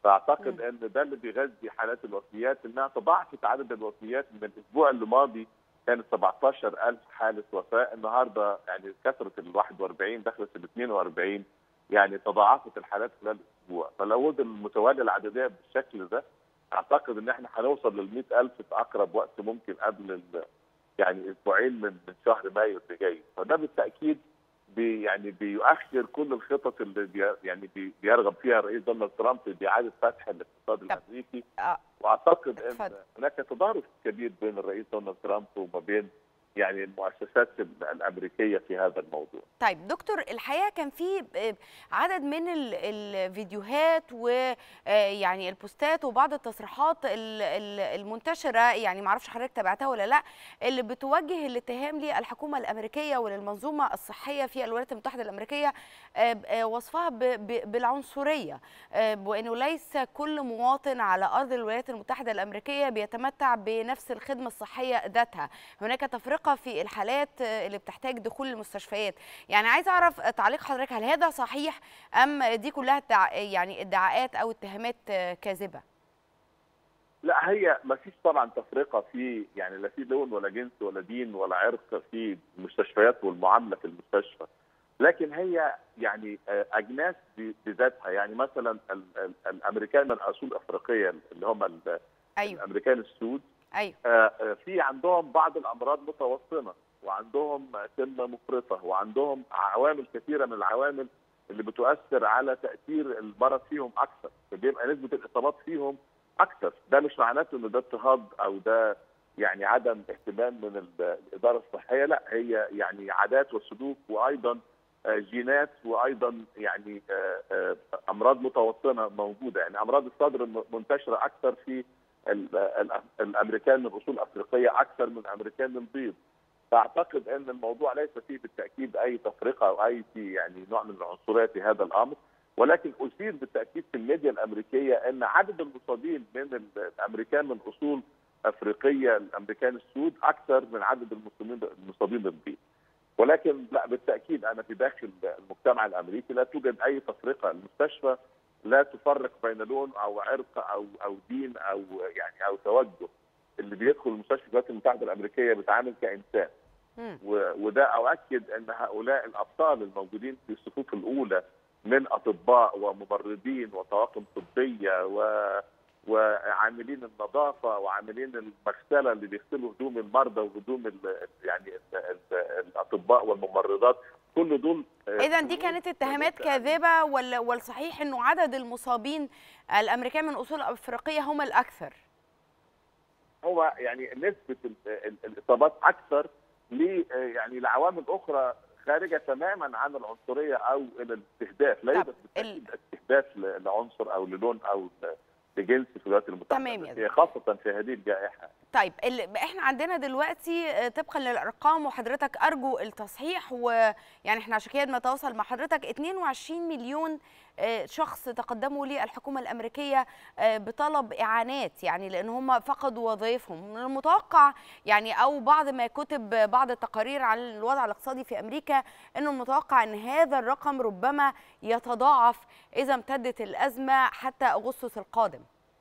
فاعتقد ان ده اللي بيغذي حالات الوفيات انها تضاعفت عدد الوفيات من الاسبوع اللي ماضي كانت 17000 حاله وفاه النهارده يعني كثرت ال 41 دخلت ال 42 يعني تضاعفت الحالات خلال اسبوع فلو وجد المتواليه العدديه بالشكل ده اعتقد ان احنا هنوصل لل 100000 في اقرب وقت ممكن قبل ال- يعني اسبوعين من من شهر مايو اللي جاي فده بالتاكيد بي يعني بيؤخر كل الخطط اللي بي يعني بي بيرغب فيها الرئيس دونالد ترامب باعاده فتح الاقتصاد الامريكي آه، واعتقد ان اتفضل. هناك تضارب كبير بين الرئيس دونالد ترامب وما بين يعني المؤسسات الامريكيه في هذا الموضوع. طيب دكتور الحقيقه كان في آه، عدد من ال- الفيديوهات ويعني البوستات وبعض التصريحات ال- ال- المنتشره يعني ما اعرفش حضرتك تابعتها ولا لا اللي بتوجه الاتهام للحكومه الامريكيه وللمنظومه الصحيه في الولايات المتحده الامريكيه آه، ب- آه، وصفها ب- ب- بالعنصريه آه، وانه ليس كل مواطن على ارض الولايات المتحده الامريكيه بيتمتع بنفس الخدمه الصحيه ذاتها هناك تفرقه في الحالات آه، اللي بتحتاج دخول المستشفيات يعني عايز اعرف تعليق حضرتك هل هذا صحيح ام دي كلها تع- يعني ادعاءات او اتهامات آه، كاذبه لا هي ما فيش طبعا تفرقه في يعني لا في لون ولا جنس ولا دين ولا عرق في المستشفيات والمعامله في المستشفى لكن هي يعني آه، اجناس ب- بذاتها يعني مثلا ال- ال- الامريكان من اصول افريقيه اللي هم ال- ايوه الامريكان السود ايوه آه، آه، في عندهم بعض الامراض متوسطه وعندهم سمنه مفرطه وعندهم عوامل كثيره من العوامل اللي بتؤثر على تاثير المرض فيهم اكثر فبيبقى نسبه الاصابات فيهم اكثر ده مش معناته ان ده اضطهاد او ده يعني عدم اهتمام من ال- الاداره الصحيه لا هي يعني عادات وسلوك وايضا آه، جينات وايضا يعني آه، آه، امراض متوطنه موجوده يعني امراض الصدر م- منتشره اكثر في ال- ال- الامريكان من اصول افريقيه اكثر من الامريكان البيض فاعتقد ان الموضوع ليس فيه بالتاكيد اي تفرقه او اي في يعني نوع من العنصريه في هذا الامر ولكن اثير بالتاكيد في الميديا الامريكيه ان عدد المصابين من ال- الامريكان من اصول افريقيه الامريكان السود اكثر من عدد المسلمين المصابين البيض ولكن لا بالتاكيد انا في داخل المجتمع الامريكي لا توجد اي تفرقه المستشفى لا تفرق بين لون او عرق او او دين او يعني او توجه اللي بيدخل المستشفى في الولايات المتحده الامريكيه بيتعامل كانسان مم. و- وده اؤكد ان هؤلاء الابطال الموجودين في الصفوف الاولى من اطباء وممرضين وطواقم طبيه و وعاملين النظافه وعاملين المغسله اللي بيغسلوا هدوم المرضى وهدوم ال يعني ال ال الاطباء والممرضات كل دول آه، اذا دي كانت اتهامات كاذبه ولا والصحيح انه عدد المصابين الامريكان من اصول افريقيه هم الاكثر هو يعني نسبه ال- ال- الاصابات اكثر ل يعني لعوامل اخرى خارجه تماما عن العنصريه او الى الاستهداف لا طب يوجد بالتأكيد استهداف ل- لعنصر او للون او ل- لجنس في الولايات المتحده تمام يا الأمريكية، خاصه في هذه الجائحه طيب ال- احنا عندنا دلوقتي آه، طبقا للارقام وحضرتك ارجو التصحيح ويعني احنا عشان كده بنتواصل مع حضرتك 22 مليون آه، شخص تقدموا للحكومه الامريكيه آه، بطلب اعانات يعني لان هم فقدوا وظائفهم من المتوقع يعني او بعض ما كتب بعض التقارير عن الوضع الاقتصادي في امريكا انه المتوقع ان هذا الرقم ربما يتضاعف اذا امتدت الازمه حتى اغسطس القادم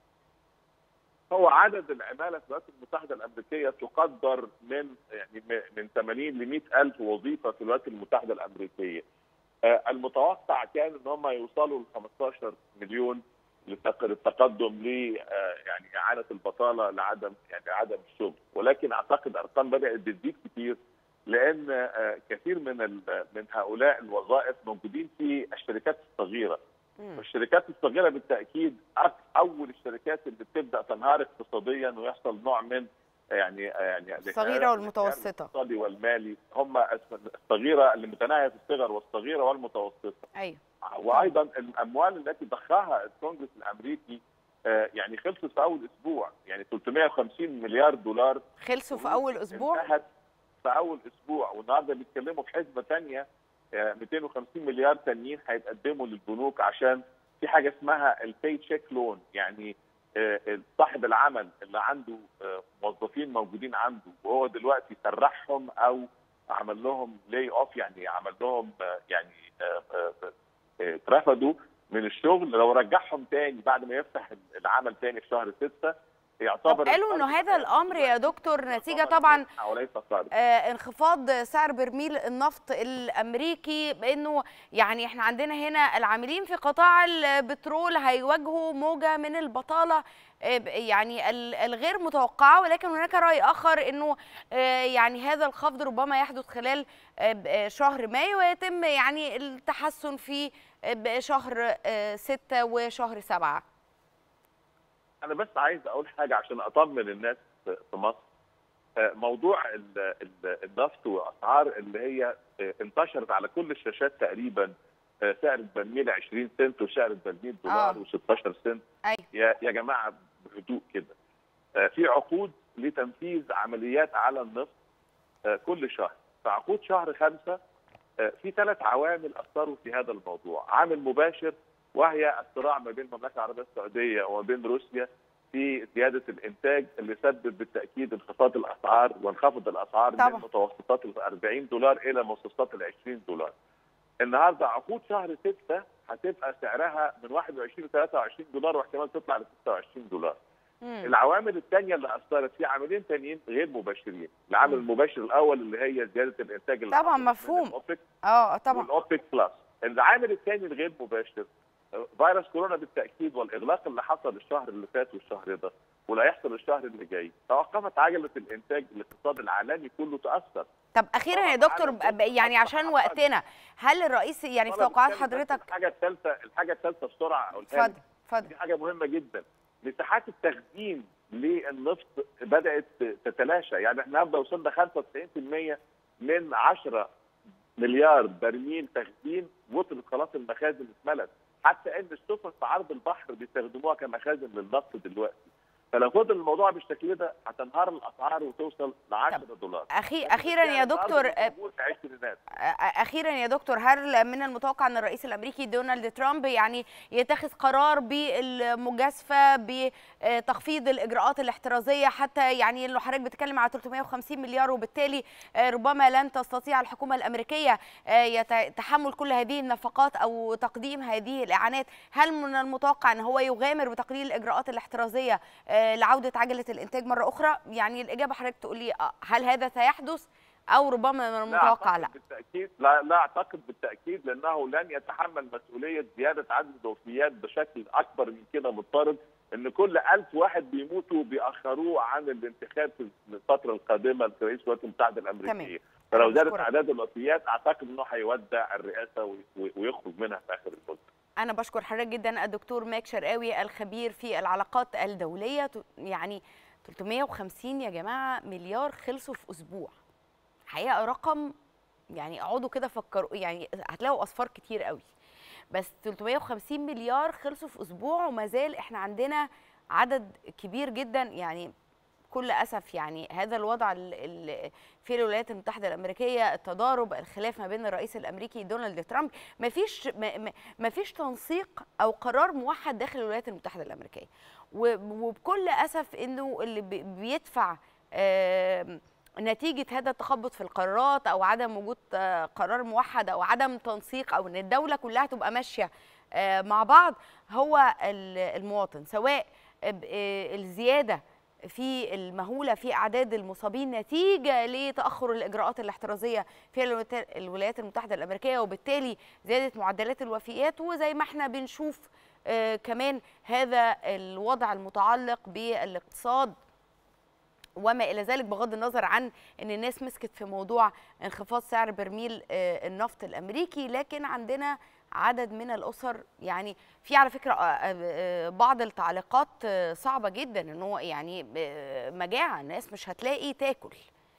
هو عدد العماله في الولايات المتحده الامريكيه تقدر من يعني م- من 80 ل 100 الف وظيفه في الولايات المتحده الامريكيه. آه، المتوقع كان ان هم يوصلوا ل 15 مليون للتق- للتقدم ل آه، يعني اعانه البطاله لعدم يعني عدم الشغل ولكن اعتقد ارقام بدات بتزيد كتير لان آه، كثير من ال- من هؤلاء الوظائف موجودين في الشركات الصغيره مم. والشركات الصغيره بالتاكيد أك- اول الشركات اللي بتبدا تنهار اقتصاديا ويحصل نوع من يعني يعني الصغيرة والمتوسطة. الاقتصادي والمالي هم الصغيره اللي متناهيه في الصغر والصغيره والمتوسطه ايوه وايضا الاموال التي ضخها الكونجرس الامريكي آه، يعني خلصت في اول اسبوع يعني 350 مليار دولار خلصوا في اول اسبوع انتهت في اول اسبوع والنهارده بيتكلموا في حسبه ثانيه 250 مليار تانيين هيتقدموا للبنوك عشان في حاجه اسمها البي تشيك لون يعني آه، صاحب العمل اللي عنده آه، موظفين موجودين عنده وهو دلوقتي سرحهم او عمل لهم لاي اوف يعني عمل لهم آه، يعني آه، آه، آه، اترفدوا من الشغل لو رجعهم تاني بعد ما يفتح العمل تاني في شهر ستة يعتبر طب قالوا انه هذا الامر يا دكتور نتيجه طبعا وليس صارم آه، انخفاض سعر برميل النفط الامريكي بانه يعني احنا عندنا هنا العاملين في قطاع البترول هيواجهوا موجه من البطاله آه، ب- يعني ال- الغير متوقعه ولكن هناك راي اخر انه آه، يعني هذا الخفض ربما يحدث خلال آه، ب- آه، شهر مايو ويتم يعني التحسن في آه، ب- شهر آه، ستة وشهر سبعة انا بس عايز اقول حاجه عشان اطمن الناس في في مصر آه، موضوع ال- ال- النفط واسعار اللي هي آه، انتشرت على كل الشاشات تقريبا آه، سعر البرميل 20 سنت وسعر البرميل دولار آه. و16 سنت أيوة. يا يا جماعه بهدوء كده آه، في عقود لتنفيذ عمليات على النفط آه، كل شهر في عقود شهر خمسة آه، في ثلاث عوامل اثروا في هذا الموضوع عامل مباشر وهي الصراع ما بين المملكه العربيه السعوديه وما بين روسيا في زياده الانتاج اللي سبب بالتاكيد انخفاض الاسعار وانخفض الاسعار طبعا. من متوسطات ال 40 دولار الى متوسطات ال 20 دولار. النهارده عقود شهر 6 هتبقى سعرها من 21 ل 23 دولار واحتمال تطلع ل 26 دولار. مم. العوامل الثانيه اللي اثرت في عاملين ثانيين غير مباشرين، العامل مم. المباشر الاول اللي هي زياده الانتاج اللي طبعا حصلت من مفهوم. الأوبك اه طبعا والاوبك بلس العامل الثاني الغير مباشر آه، فيروس كورونا بالتاكيد والاغلاق اللي حصل الشهر اللي فات والشهر ده واللي هيحصل الشهر اللي جاي توقفت عجله الانتاج الاقتصاد العالمي كله تاثر طب اخيرا يا طبعاً دكتور عدم ب- يعني عشان أقل. وقتنا هل الرئيس يعني في طبعاً توقعات بالتالي بس حضرتك الحاجه الثالثه الحاجه الثالثه بسرعه اقولها اتفضل لك. اتفضل دي حاجه مهمه جدا مساحات التخزين للنفط بدات تتلاشى يعني احنا النهارده وصلنا 95% من 10 مليار برميل تخزين وصلت خلاص المخازن اتملت حتى ان السفن في عرض البحر بيستخدموها كمخازن للنفط دلوقتي فلو فضل الموضوع بالشكل ده هتنهار الاسعار وتوصل ل 10 دولار أخي اخيرا يا دكتور آه، عشرينات اخيرا يا دكتور هل من المتوقع ان الرئيس الامريكي دونالد ترامب يعني يتخذ قرار بالمجازفه بتخفيض الاجراءات الاحترازيه حتى يعني اللي حضرتك بتتكلم على 350 مليار وبالتالي آه، ربما لن تستطيع الحكومه الامريكيه آه، يت- تحمل كل هذه النفقات او تقديم هذه الاعانات هل من المتوقع ان هو يغامر بتقليل الاجراءات الاحترازيه آه، لعوده عجله الانتاج مره اخرى يعني الاجابه حضرتك تقولي آه، هل هذا سيحدث او ربما من المتوقع لا أعتقد بالتاكيد لا لا اعتقد بالتاكيد لانه لن يتحمل مسؤوليه زياده عدد الوفيات بشكل اكبر من كده مضطرد ان كل ألف واحد بيموتوا بيأخروه عن الانتخاب في الفتره القادمه لرئيس الولايات المتحده الامريكيه فلو أنا زادت بشكرك. اعداد الوفيات اعتقد انه هيودع الرئاسه وي- ويخرج منها في اخر المده أنا بشكر حضرتك جدا الدكتور ماك شرقاوي الخبير في العلاقات الدولية ت- يعني 350 يا جماعة مليار خلصوا في أسبوع حقيقة رقم يعني اقعدوا كده فكروا يعني هتلاقوا أصفار كتير قوي بس 350 مليار خلصوا في أسبوع وما زال إحنا عندنا عدد كبير جدا يعني بكل اسف يعني هذا الوضع ال- ال- في الولايات المتحده الامريكيه التضارب الخلاف ما بين الرئيس الامريكي دونالد ترامب ما فيش ما فيش تنسيق او قرار موحد داخل الولايات المتحده الامريكيه و- وبكل اسف انه اللي بي- بيدفع آم، نتيجة هذا التخبط في القرارات أو عدم وجود آه، قرار موحد أو عدم تنسيق أو إن الدولة كلها تبقى ماشية آه، مع بعض هو ال- المواطن سواء ب- آه، الزيادة في المهولة في أعداد المصابين نتيجة لتأخر الإجراءات الاحترازية في الولايات- الولايات المتحدة الأمريكية وبالتالي زيادة معدلات الوفيات وزي ما احنا بنشوف آه، كمان هذا الوضع المتعلق بالاقتصاد وما الى ذلك بغض النظر عن ان الناس مسكت في موضوع انخفاض سعر برميل آه، النفط الامريكي لكن عندنا عدد من الاسر يعني في على فكره آه، آه، بعض التعليقات آه، صعبه جدا ان هو يعني آه، مجاعه الناس مش هتلاقي تاكل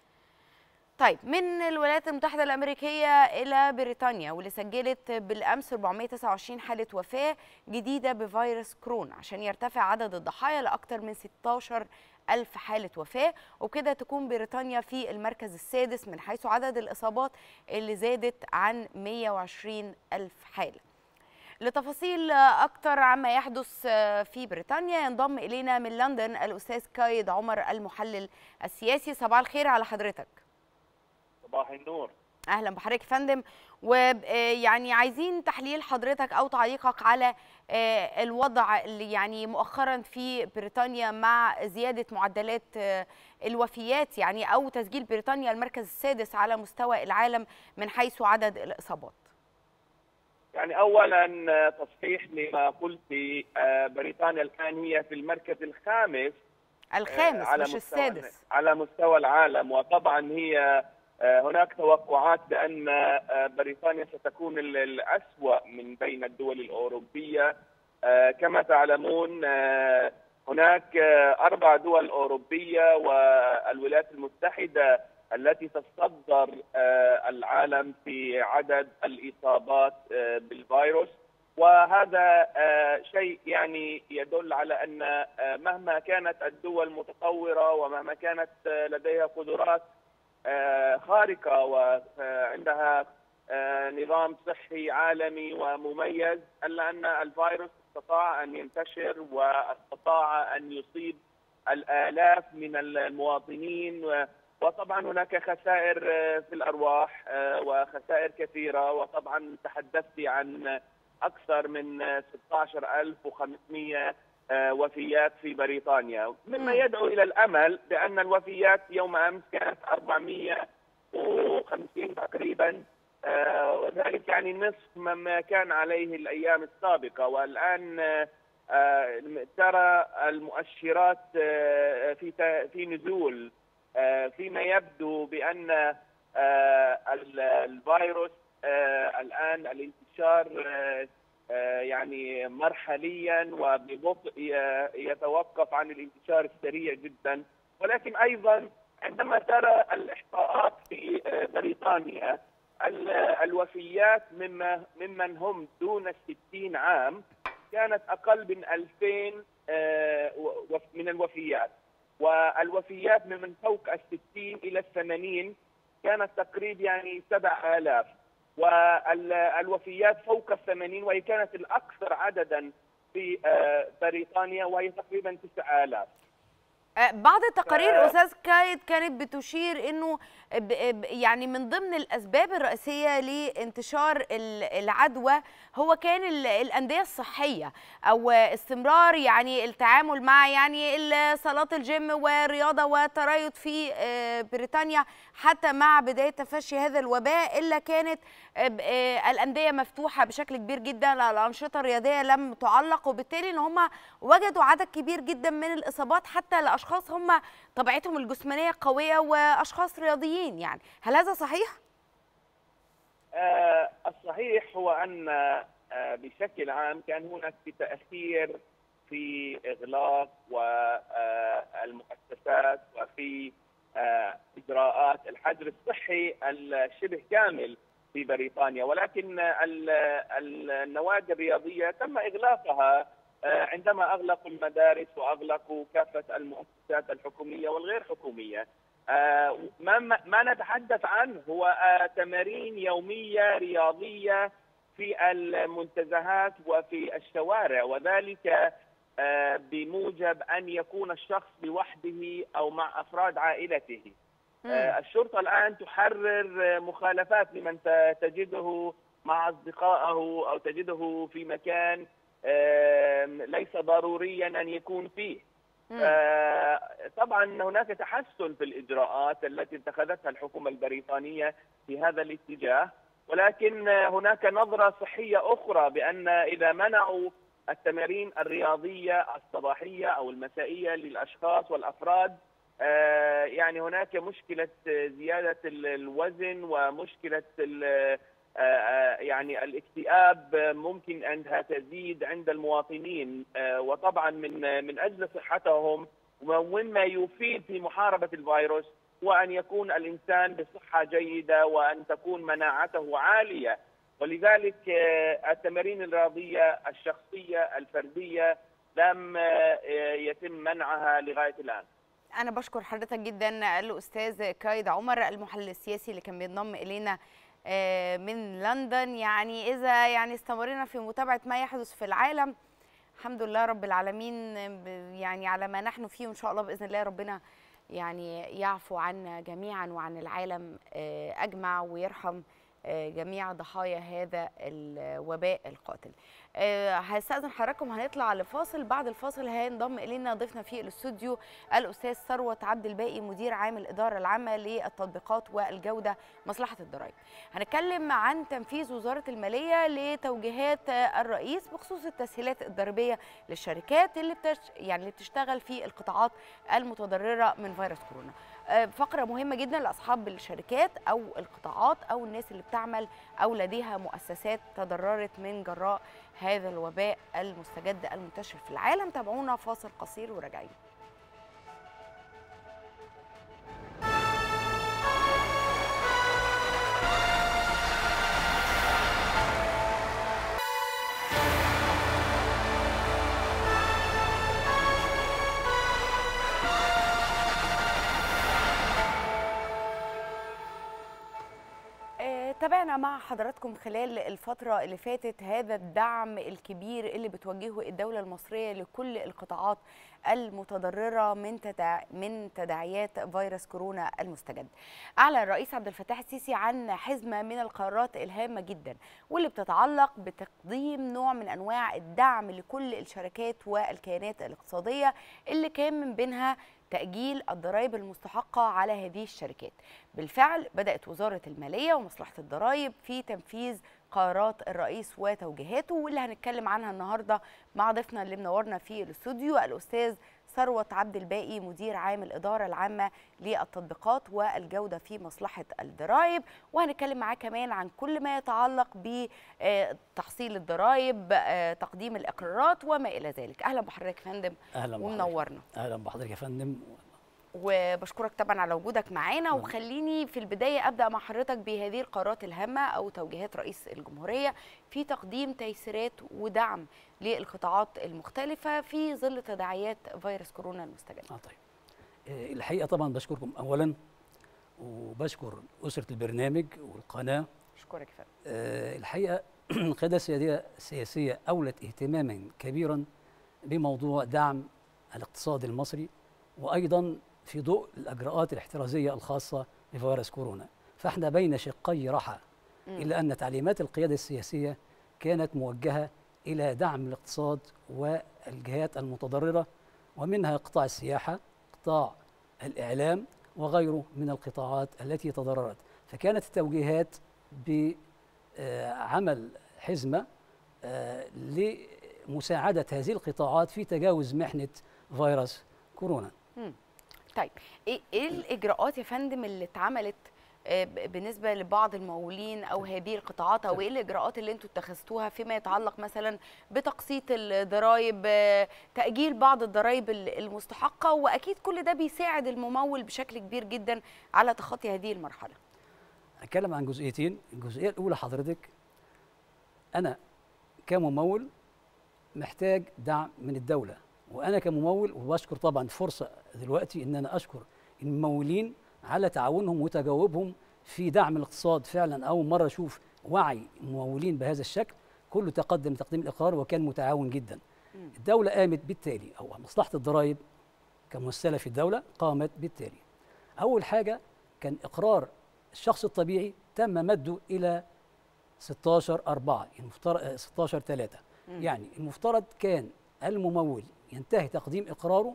طيب من الولايات المتحدة الأمريكية إلى بريطانيا واللي سجلت بالأمس 429 حالة وفاة جديدة بفيروس كورونا عشان يرتفع عدد الضحايا لأكثر من 16 ألف حالة وفاة وكده تكون بريطانيا في المركز السادس من حيث عدد الإصابات اللي زادت عن 120 ألف حالة لتفاصيل أكثر عما يحدث في بريطانيا ينضم إلينا من لندن الأستاذ كايد عمر المحلل السياسي صباح الخير على حضرتك صباح النور اهلا بحضرتك يا فندم ويعني عايزين تحليل حضرتك او تعليقك على آه، الوضع اللي يعني مؤخرا في بريطانيا مع زياده معدلات آه، الوفيات يعني او تسجيل بريطانيا المركز السادس على مستوى العالم من حيث عدد الاصابات يعني اولا آه، تصحيح لما قلت آه، بريطانيا الان هي في المركز الخامس الخامس على مش مستوى السادس على مستوى العالم وطبعا هي آه، هناك توقعات بان آه، بريطانيا ستكون ال- الأسوأ من بين الدول الأوروبية آه، كما تعلمون آه، هناك آه، أربع دول أوروبية والولايات المتحدة التي تتصدر آه، العالم في عدد الإصابات آه، بالفيروس وهذا آه، شيء يعني يدل على ان آه، مهما كانت الدول متطوره ومهما كانت آه، لديها قدرات آه، خارقه وعندها آه، نظام صحي عالمي ومميز الا ان الفيروس استطاع ان ينتشر واستطاع ان يصيب الالاف من المواطنين و- وطبعا هناك خسائر آه، في الارواح آه، وخسائر كثيره وطبعا تحدثت عن أكثر من 16500 آه، وفيات في بريطانيا مما مم. يدعو إلى الأمل بأن الوفيات يوم أمس كانت 450 تقريبا آه، وذلك يعني نصف مما كان عليه الأيام السابقة والآن آه، آه، ترى المؤشرات آه، في ت- في نزول آه، فيما يبدو بأن آه، ال- الفيروس آه، الآن الانتشار آه، آه، يعني مرحليا وببطء ي- يتوقف عن الانتشار السريع جدا ولكن أيضا عندما ترى الإحصاءات في آه، بريطانيا ال- الوفيات مما ممن هم دون الستين عام كانت أقل من 2000 آه، و- من الوفيات والوفيات ممن فوق الستين إلى الثمانين كانت تقريب يعني 7000 والوفيات فوق الثمانين وهي كانت الأكثر عددا في آه، بريطانيا وهي تقريبا 9000 آه، بعض التقارير ف- استاذ كايد كانت بتشير انه ب- ب- يعني من ضمن الاسباب الرئيسيه لانتشار ال- العدوى هو كان ال- الانديه الصحيه او استمرار يعني التعامل مع يعني ال- صالات الجيم والرياضه والتريض في آه، بريطانيا حتى مع بدايه تفشي هذا الوباء الا كانت آه، ب- آه، الانديه مفتوحه بشكل كبير جدا الانشطه الرياضيه لم تعلق وبالتالي ان هم وجدوا عدد كبير جدا من الاصابات حتى لاشخاص هم طبيعتهم الجسمانيه قويه واشخاص رياضيين يعني هل هذا صحيح آه، الصحيح هو ان آه، بشكل عام كان هناك تاخير في اغلاق والمؤسسات وفي آه، اجراءات الحجر الصحي الشبه كامل في بريطانيا ولكن ال- ال- النوادي الرياضيه تم اغلاقها آه، عندما اغلقوا المدارس واغلقوا كافه المؤسسات الحكوميه والغير حكوميه آه، ما ما ما نتحدث عنه هو آه، تمارين يوميه رياضيه في المنتزهات وفي الشوارع وذلك آه، بموجب ان يكون الشخص لوحده او مع افراد عائلته. آه، الشرطه الان تحرر آه، مخالفات لمن ت- تجده مع اصدقائه او تجده في مكان آه، ليس ضروريا ان يكون فيه. مم. آه، طبعا هناك تحسن في الاجراءات التي اتخذتها الحكومه البريطانيه في هذا الاتجاه ولكن آه، هناك نظره صحيه اخرى بان اذا منعوا التمارين الرياضيه الصباحيه او المسائيه للاشخاص والافراد آه، يعني هناك مشكله آه، زياده ال- الوزن ومشكله ال- آه، آه، يعني الاكتئاب آه، ممكن انها تزيد عند المواطنين آه، وطبعا من آه، من اجل صحتهم ومما يفيد في محاربه الفيروس هو ان يكون الانسان بصحه جيده وان تكون مناعته عاليه ولذلك آه، التمارين الرياضيه الشخصيه الفرديه لم آه، يتم منعها لغايه الان انا بشكر حضرتك جدا الاستاذ كايد عمر المحلل السياسي اللي كان بينضم الينا آه، من لندن يعني اذا يعني استمرنا في متابعه ما يحدث في العالم الحمد لله رب العالمين ب- يعني على ما نحن فيه وان شاء الله باذن الله ربنا يعني يعفو عنا جميعا وعن العالم آه، اجمع ويرحم آه، جميع ضحايا هذا الوباء القاتل آه، هستأذن حضراتكم هنطلع لفاصل بعد الفاصل هينضم إلينا ضيفنا في الاستوديو الأستاذ ثروت عبد الباقي مدير عام الإدارة العامة للتطبيقات والجودة مصلحة الضرائب هنتكلم عن تنفيذ وزارة المالية لتوجيهات آه، الرئيس بخصوص التسهيلات الضريبية للشركات اللي بتش... يعني اللي بتشتغل في القطاعات المتضررة من فيروس كورونا آه، فقرة مهمة جدا لأصحاب الشركات أو القطاعات أو الناس اللي بتعمل أو لديها مؤسسات تضررت من جراء هذا الوباء المستجد المنتشر في العالم تابعونا فاصل قصير وراجعين آه، تابعنا مع حضراتكم خلال الفترة اللي فاتت هذا الدعم الكبير اللي بتوجهه الدولة المصرية لكل القطاعات المتضررة من تدع... من تداعيات فيروس كورونا المستجد. أعلن الرئيس عبد الفتاح السيسي عن حزمة من القرارات الهامة جدا واللي بتتعلق بتقديم نوع من أنواع الدعم لكل الشركات والكيانات الاقتصادية اللي كان من بينها تأجيل الضرائب المستحقة على هذه الشركات بالفعل بدأت وزارة المالية ومصلحة الضرائب في تنفيذ قرارات الرئيس وتوجيهاته واللي هنتكلم عنها النهاردة مع ضيفنا اللي منورنا في الاستوديو الأستاذ ثروت عبد الباقي مدير عام الإدارة العامة للتطبيقات والجودة في مصلحة الضرائب وهنتكلم معاه كمان عن كل ما يتعلق بتحصيل الضرائب آه، تقديم الإقرارات وما إلى ذلك أهلا بحضرتك يا فندم اهلا بحضرتك ومنورنا اهلا بحضرتك يا فندم وبشكرك طبعا على وجودك معانا نعم. وخليني في البدايه ابدا مع حضرتك بهذه القرارات الهامه او توجيهات رئيس الجمهوريه في تقديم تيسيرات ودعم للقطاعات المختلفه في ظل تداعيات فيروس كورونا المستجد. اه طيب آه، الحقيقه طبعا بشكركم اولا وبشكر اسره البرنامج والقناه اشكرك يا فندم. آه، الحقيقه القياده السياديه السياسيه اولت اهتماما كبيرا بموضوع دعم الاقتصاد المصري وايضا في ضوء الاجراءات الاحترازيه الخاصه بفيروس كورونا فاحنا بين شقي رحى مم. الا ان تعليمات القياده السياسيه كانت موجهه الى دعم الاقتصاد والجهات المتضرره ومنها قطاع السياحه قطاع الاعلام وغيره من القطاعات التي تضررت فكانت التوجيهات بعمل حزمه آه، لمساعده هذه القطاعات في تجاوز محنه فيروس كورونا طيب ايه إيه الاجراءات يا فندم اللي اتعملت آه، ب- بالنسبه لبعض الممولين او هذه القطاعات او ايه الاجراءات اللي انتوا اتخذتوها فيما يتعلق مثلا بتقسيط الضرائب آه، تاجيل بعض الضرائب ال- المستحقه واكيد كل ده بيساعد الممول بشكل كبير جدا على تخطي هذه المرحله هتكلم عن جزئيتين الجزئيه الاولى حضرتك انا كممول محتاج دعم من الدوله وانا كممول وبشكر طبعا فرصه دلوقتي ان انا اشكر الممولين على تعاونهم وتجاوبهم في دعم الاقتصاد فعلا اول مره اشوف وعي الممولين بهذا الشكل كله تقدم تقديم الاقرار وكان متعاون جدا مم. الدوله قامت بالتالي او مصلحه الضرائب كممثله في الدوله قامت بالتالي اول حاجه كان اقرار الشخص الطبيعي تم مده الى 16 4 المفترض 16 3 مم. يعني المفترض كان الممول ينتهي تقديم اقراره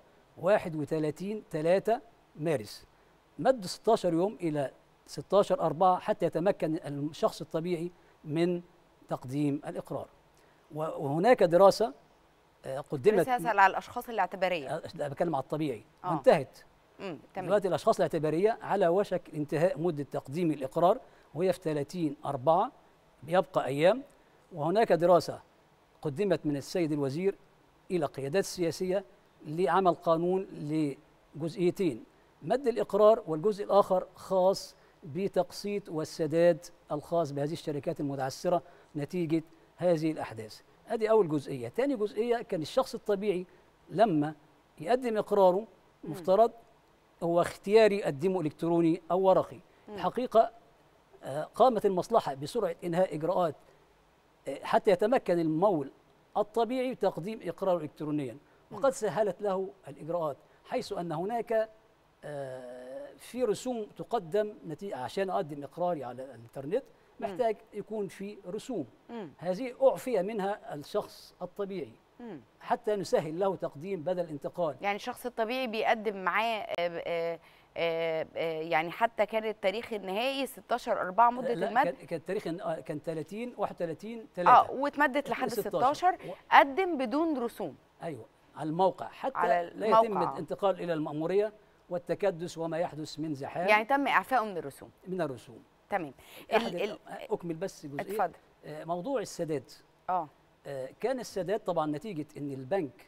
31 3 مارس مد 16 يوم الى 16 4 حتى يتمكن الشخص الطبيعي من تقديم الاقرار و- وهناك دراسه آه، قدمت لسه هسال على الاشخاص الاعتباريه آه، لا، بتكلم على الطبيعي آه. وانتهت امم تمام دلوقتي الاشخاص الاعتباريه على وشك انتهاء مده تقديم الاقرار وهي في 30 4 بيبقى ايام وهناك دراسه قدمت من السيد الوزير الى القيادات السياسيه لعمل قانون لجزئيتين مد الاقرار والجزء الاخر خاص بتقسيط والسداد الخاص بهذه الشركات المتعثره نتيجه هذه الاحداث ادي اول جزئيه ثاني جزئيه كان الشخص الطبيعي لما يقدم اقراره مفترض هو اختياري يقدمه الكتروني او ورقي الحقيقه آه، قامت المصلحه بسرعه انهاء اجراءات آه، حتى يتمكن الممول الطبيعي تقديم اقراره الكترونيا وقد سهلت له الاجراءات حيث ان هناك آه، في رسوم تقدم نتيجة عشان اقدم اقراري على الانترنت محتاج يكون في رسوم مم. هذه اعفي منها الشخص الطبيعي مم. حتى نسهل له تقديم بدل انتقال يعني الشخص الطبيعي بيقدم معاه آه، آه، آه، آه، يعني حتى كان التاريخ النهائي 16 4 مده لا المد كان كان التاريخ إن- آه، كان 30 31 اه 3 واتمدت لحد 16. 16 قدم بدون رسوم ايوه على الموقع حتى على لا يتم الموقع. الانتقال الى المأمورية والتكدس وما يحدث من زحام يعني تم اعفائه من الرسوم من الرسوم تمام أحد ال ال اكمل بس جزئيه اتفضل آه، موضوع السداد اه آه، كان السداد طبعا نتيجه ان البنك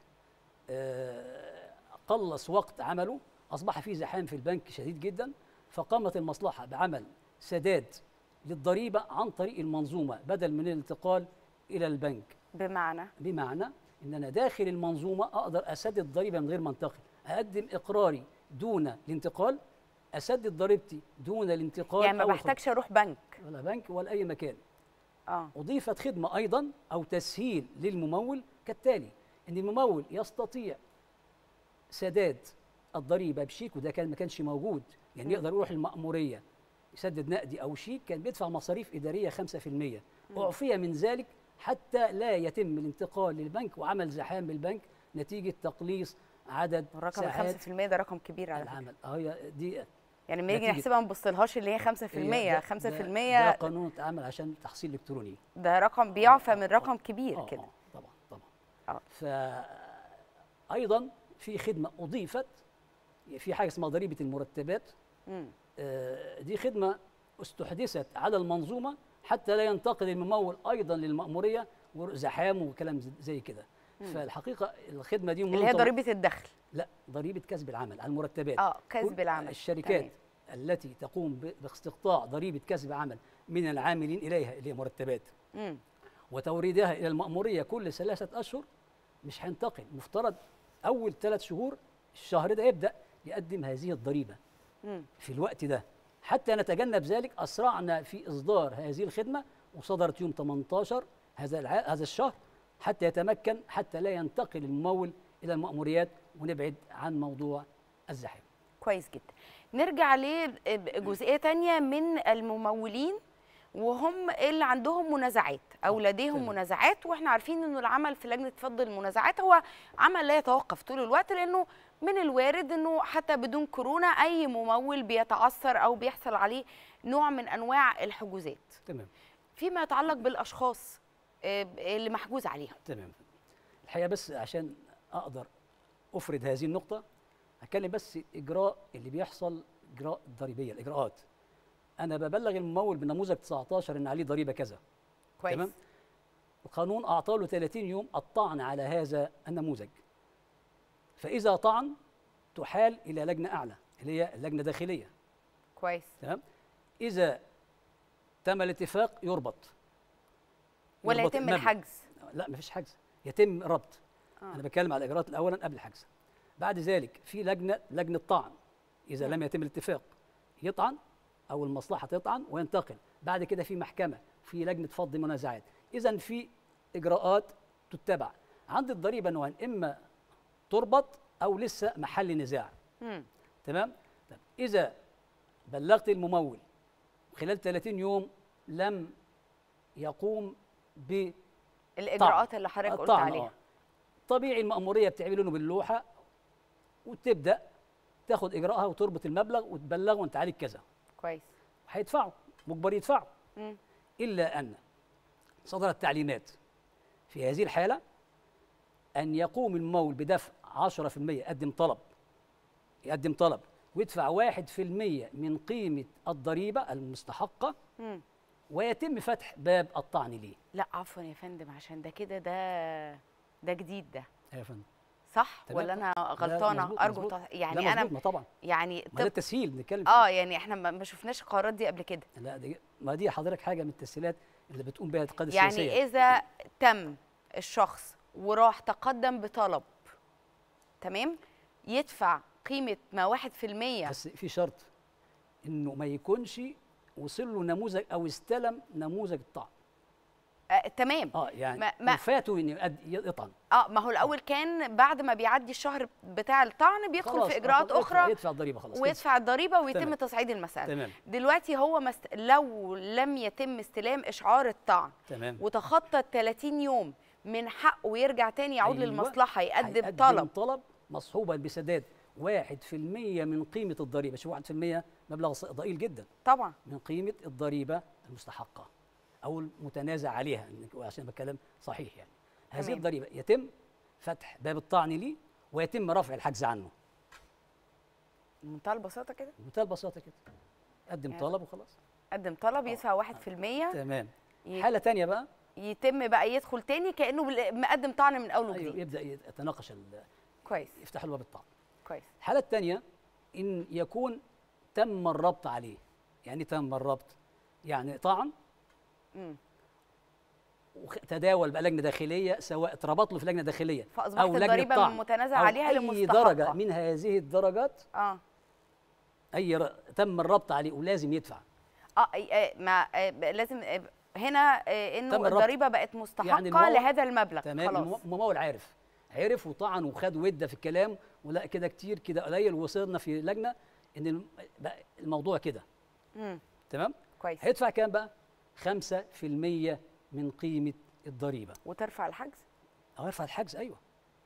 آه، قلص وقت عمله اصبح في زحام في البنك شديد جدا فقامت المصلحه بعمل سداد للضريبه عن طريق المنظومه بدل من الانتقال الى البنك بمعنى بمعنى ان انا داخل المنظومه اقدر اسدد ضريبه من غير ما انتقل اقدم اقراري دون الانتقال اسدد ضريبتي دون الانتقال يعني ما أو بحتاجش اروح بنك ولا بنك ولا اي مكان اه أضيفت خدمة أيضا أو تسهيل للممول كالتالي أن الممول يستطيع سداد الضريبة بشيك وده كان ما كانش موجود يعني مم. يقدر يروح المأمورية يسدد نقدي أو شيك كان بيدفع مصاريف إدارية 5% أعفي من ذلك حتى لا يتم الانتقال للبنك وعمل زحام بالبنك نتيجة تقليص عدد الرقم ساعات ال 5% ده رقم كبير على فكره العمل أهو هي دي يعني لما نيجي نتيجة- نحسبها ما نبصلهاش اللي هي 5% ده- 5% ده, ده ده, قانون اتعمل عشان تحصيل إلكتروني رقم بيعفى آه، من آه، رقم كبير آه، كده آه، طبعا طبعا آه. فأيضا في خدمة أضيفت في حاجة اسمها ضريبة المرتبات مم. آه، دي خدمة استحدثت على المنظومة حتى لا ينتقل الممول أيضا للمأمورية وزحام وكلام زي- زي كده فالحقيقة الخدمة دي اللي هي منظمة- ضريبه الدخل لا ضريبة كسب العمل على المرتبات اه كسب كل العمل الشركات تمام. التي تقوم ب- باستقطاع ضريبة كسب عمل من العاملين إليها اللي هي مرتبات مم. وتوريدها الى المأموريه كل ثلاثه اشهر مش هينتقل مفترض اول ثلاث شهور الشهر ده يبدا يقدم هذه الضريبه مم. في الوقت ده حتى نتجنب ذلك اسرعنا في اصدار هذه الخدمه وصدرت يوم 18 هذا الع... هذا الشهر حتى يتمكن حتى لا ينتقل الممول الى المأموريات ونبعد عن موضوع الزحام كويس جدا نرجع لجزئيه تانية من الممولين وهم اللي عندهم منازعات او آه، لديهم تمام. منازعات واحنا عارفين انه العمل في لجنه فض المنازعات هو عمل لا يتوقف طول الوقت لانه من الوارد انه حتى بدون كورونا اي ممول بيتعثر او بيحصل عليه نوع من انواع الحجوزات تمام فيما يتعلق بالاشخاص آه، اللي محجوز عليهم تمام الحقيقه بس عشان اقدر افرد هذه النقطه هتكلم بس اجراء اللي بيحصل اجراء الضريبيه الاجراءات انا ببلغ الممول بنموذج 19 ان عليه ضريبه كذا كويس تمام القانون اعطى له 30 يوم الطعن على هذا النموذج فاذا طعن تحال الى لجنه اعلى اللي هي اللجنه داخليه كويس تمام اذا تم الاتفاق يربط ولا يربط يتم المبلغ. الحجز لا مفيش حجز يتم ربط آه. انا بتكلم على الاجراءات الاولا قبل الحجز بعد ذلك في لجنه لجنه طعن اذا لم يتم الاتفاق يطعن او المصلحه تطعن وينتقل بعد كده في محكمه في لجنه فض منازعات اذا في اجراءات تتبع عند الضريبه نوعين اما تربط او لسه محل نزاع مم. تمام طب اذا بلغت الممول خلال 30 يوم لم يقوم ب الاجراءات اللي حضرتك قلت طعن، عليها آه. طبيعي المأمورية بتعمل له باللوحة وتبدأ تاخد إجراءها وتربط المبلغ وتبلغه وأنت عليك كذا كويس هيدفعوا مجبر يدفعوا مم. إلا أن صدرت تعليمات في هذه الحالة أن يقوم الممول بدفع 10% يقدم طلب يقدم طلب ويدفع 1% من قيمة الضريبة المستحقة مم. ويتم فتح باب الطعن ليه لا عفوا يا فندم عشان ده كده ده ده جديد ده يا فندم صح تمام. ولا انا لا، غلطانه مظبوط، ارجو مظبوط. تص- يعني لا انا مظبوط، ما طبعا يعني ما ده طب التسهيل بنتكلم فيه اه يعني احنا ما ما شفناش القرارات دي قبل كده لا دي ما دي حضرتك حاجه من التسهيلات اللي بتقوم بها القياده يعني السياسيه اذا تم الشخص وراح تقدم بطلب تمام يدفع قيمه ما واحد في المية بس في شرط انه ما يكونش وصل له نموذج او استلم نموذج الطعن آه تمام اه يعني ما- ما- وفاته انه يقد- يطعن اه ما هو الاول كان بعد ما بيعدي الشهر بتاع الطعن بيدخل خلاص، في اجراءات خلاص، يدفع- اخرى يدفع الضريبه خلاص ويدفع الضريبه ويتم تمام. تصعيد المساله تمام دلوقتي هو مست... لو لم يتم استلام اشعار الطعن تمام وتخطى ال 30 يوم من حقه يرجع تاني يعود أيوة. للمصلحه يقدم هيقدم طلب طلب مصحوبا بسداد 1% من قيمه الضريبه شوف 1% مبلغ ص- ضئيل جدا طبعا من قيمه الضريبه المستحقه او المتنازع عليها عشان بتكلم صحيح يعني هذه تمام. الضريبه يتم فتح باب الطعن ليه ويتم رفع الحجز عنه بمنتهى البساطه كده بمنتهى البساطه كده قدم يعني طلب وخلاص قدم طلب يدفع 1% تمام ي- حاله تانية بقى يتم بقى يدخل تاني كانه بال- مقدم طعن من اول أيوة وجديد يبدا يتناقش ال- كويس يفتح له باب الطعن كويس الحالة الثانية إن يكون تم الربط عليه يعني تم الربط يعني طعن مم. وتداول بقى لجنة داخلية سواء اتربط له في لجنة داخلية فاصبحت أو لجنة الضريبه طعن من متنازع أو عليها أي لمستحقه درجة من هذه الدرجات اه أي ر... تم الربط عليه ولازم يدفع اه أي- آه، ما آه، ب- لازم آه، هنا آه، انه تم الربط. الضريبه بقت مستحقه يعني الممول- لهذا المبلغ تمام خلاص الم- الممول عارف عرف وطعن وخد ودة في الكلام ولا كده كتير كده قليل وصلنا في لجنة إن الم- بقى الموضوع كده مم. تمام كويس هيدفع كام بقى 5% من قيمة الضريبة وترفع الحجز أو يرفع الحجز أيوه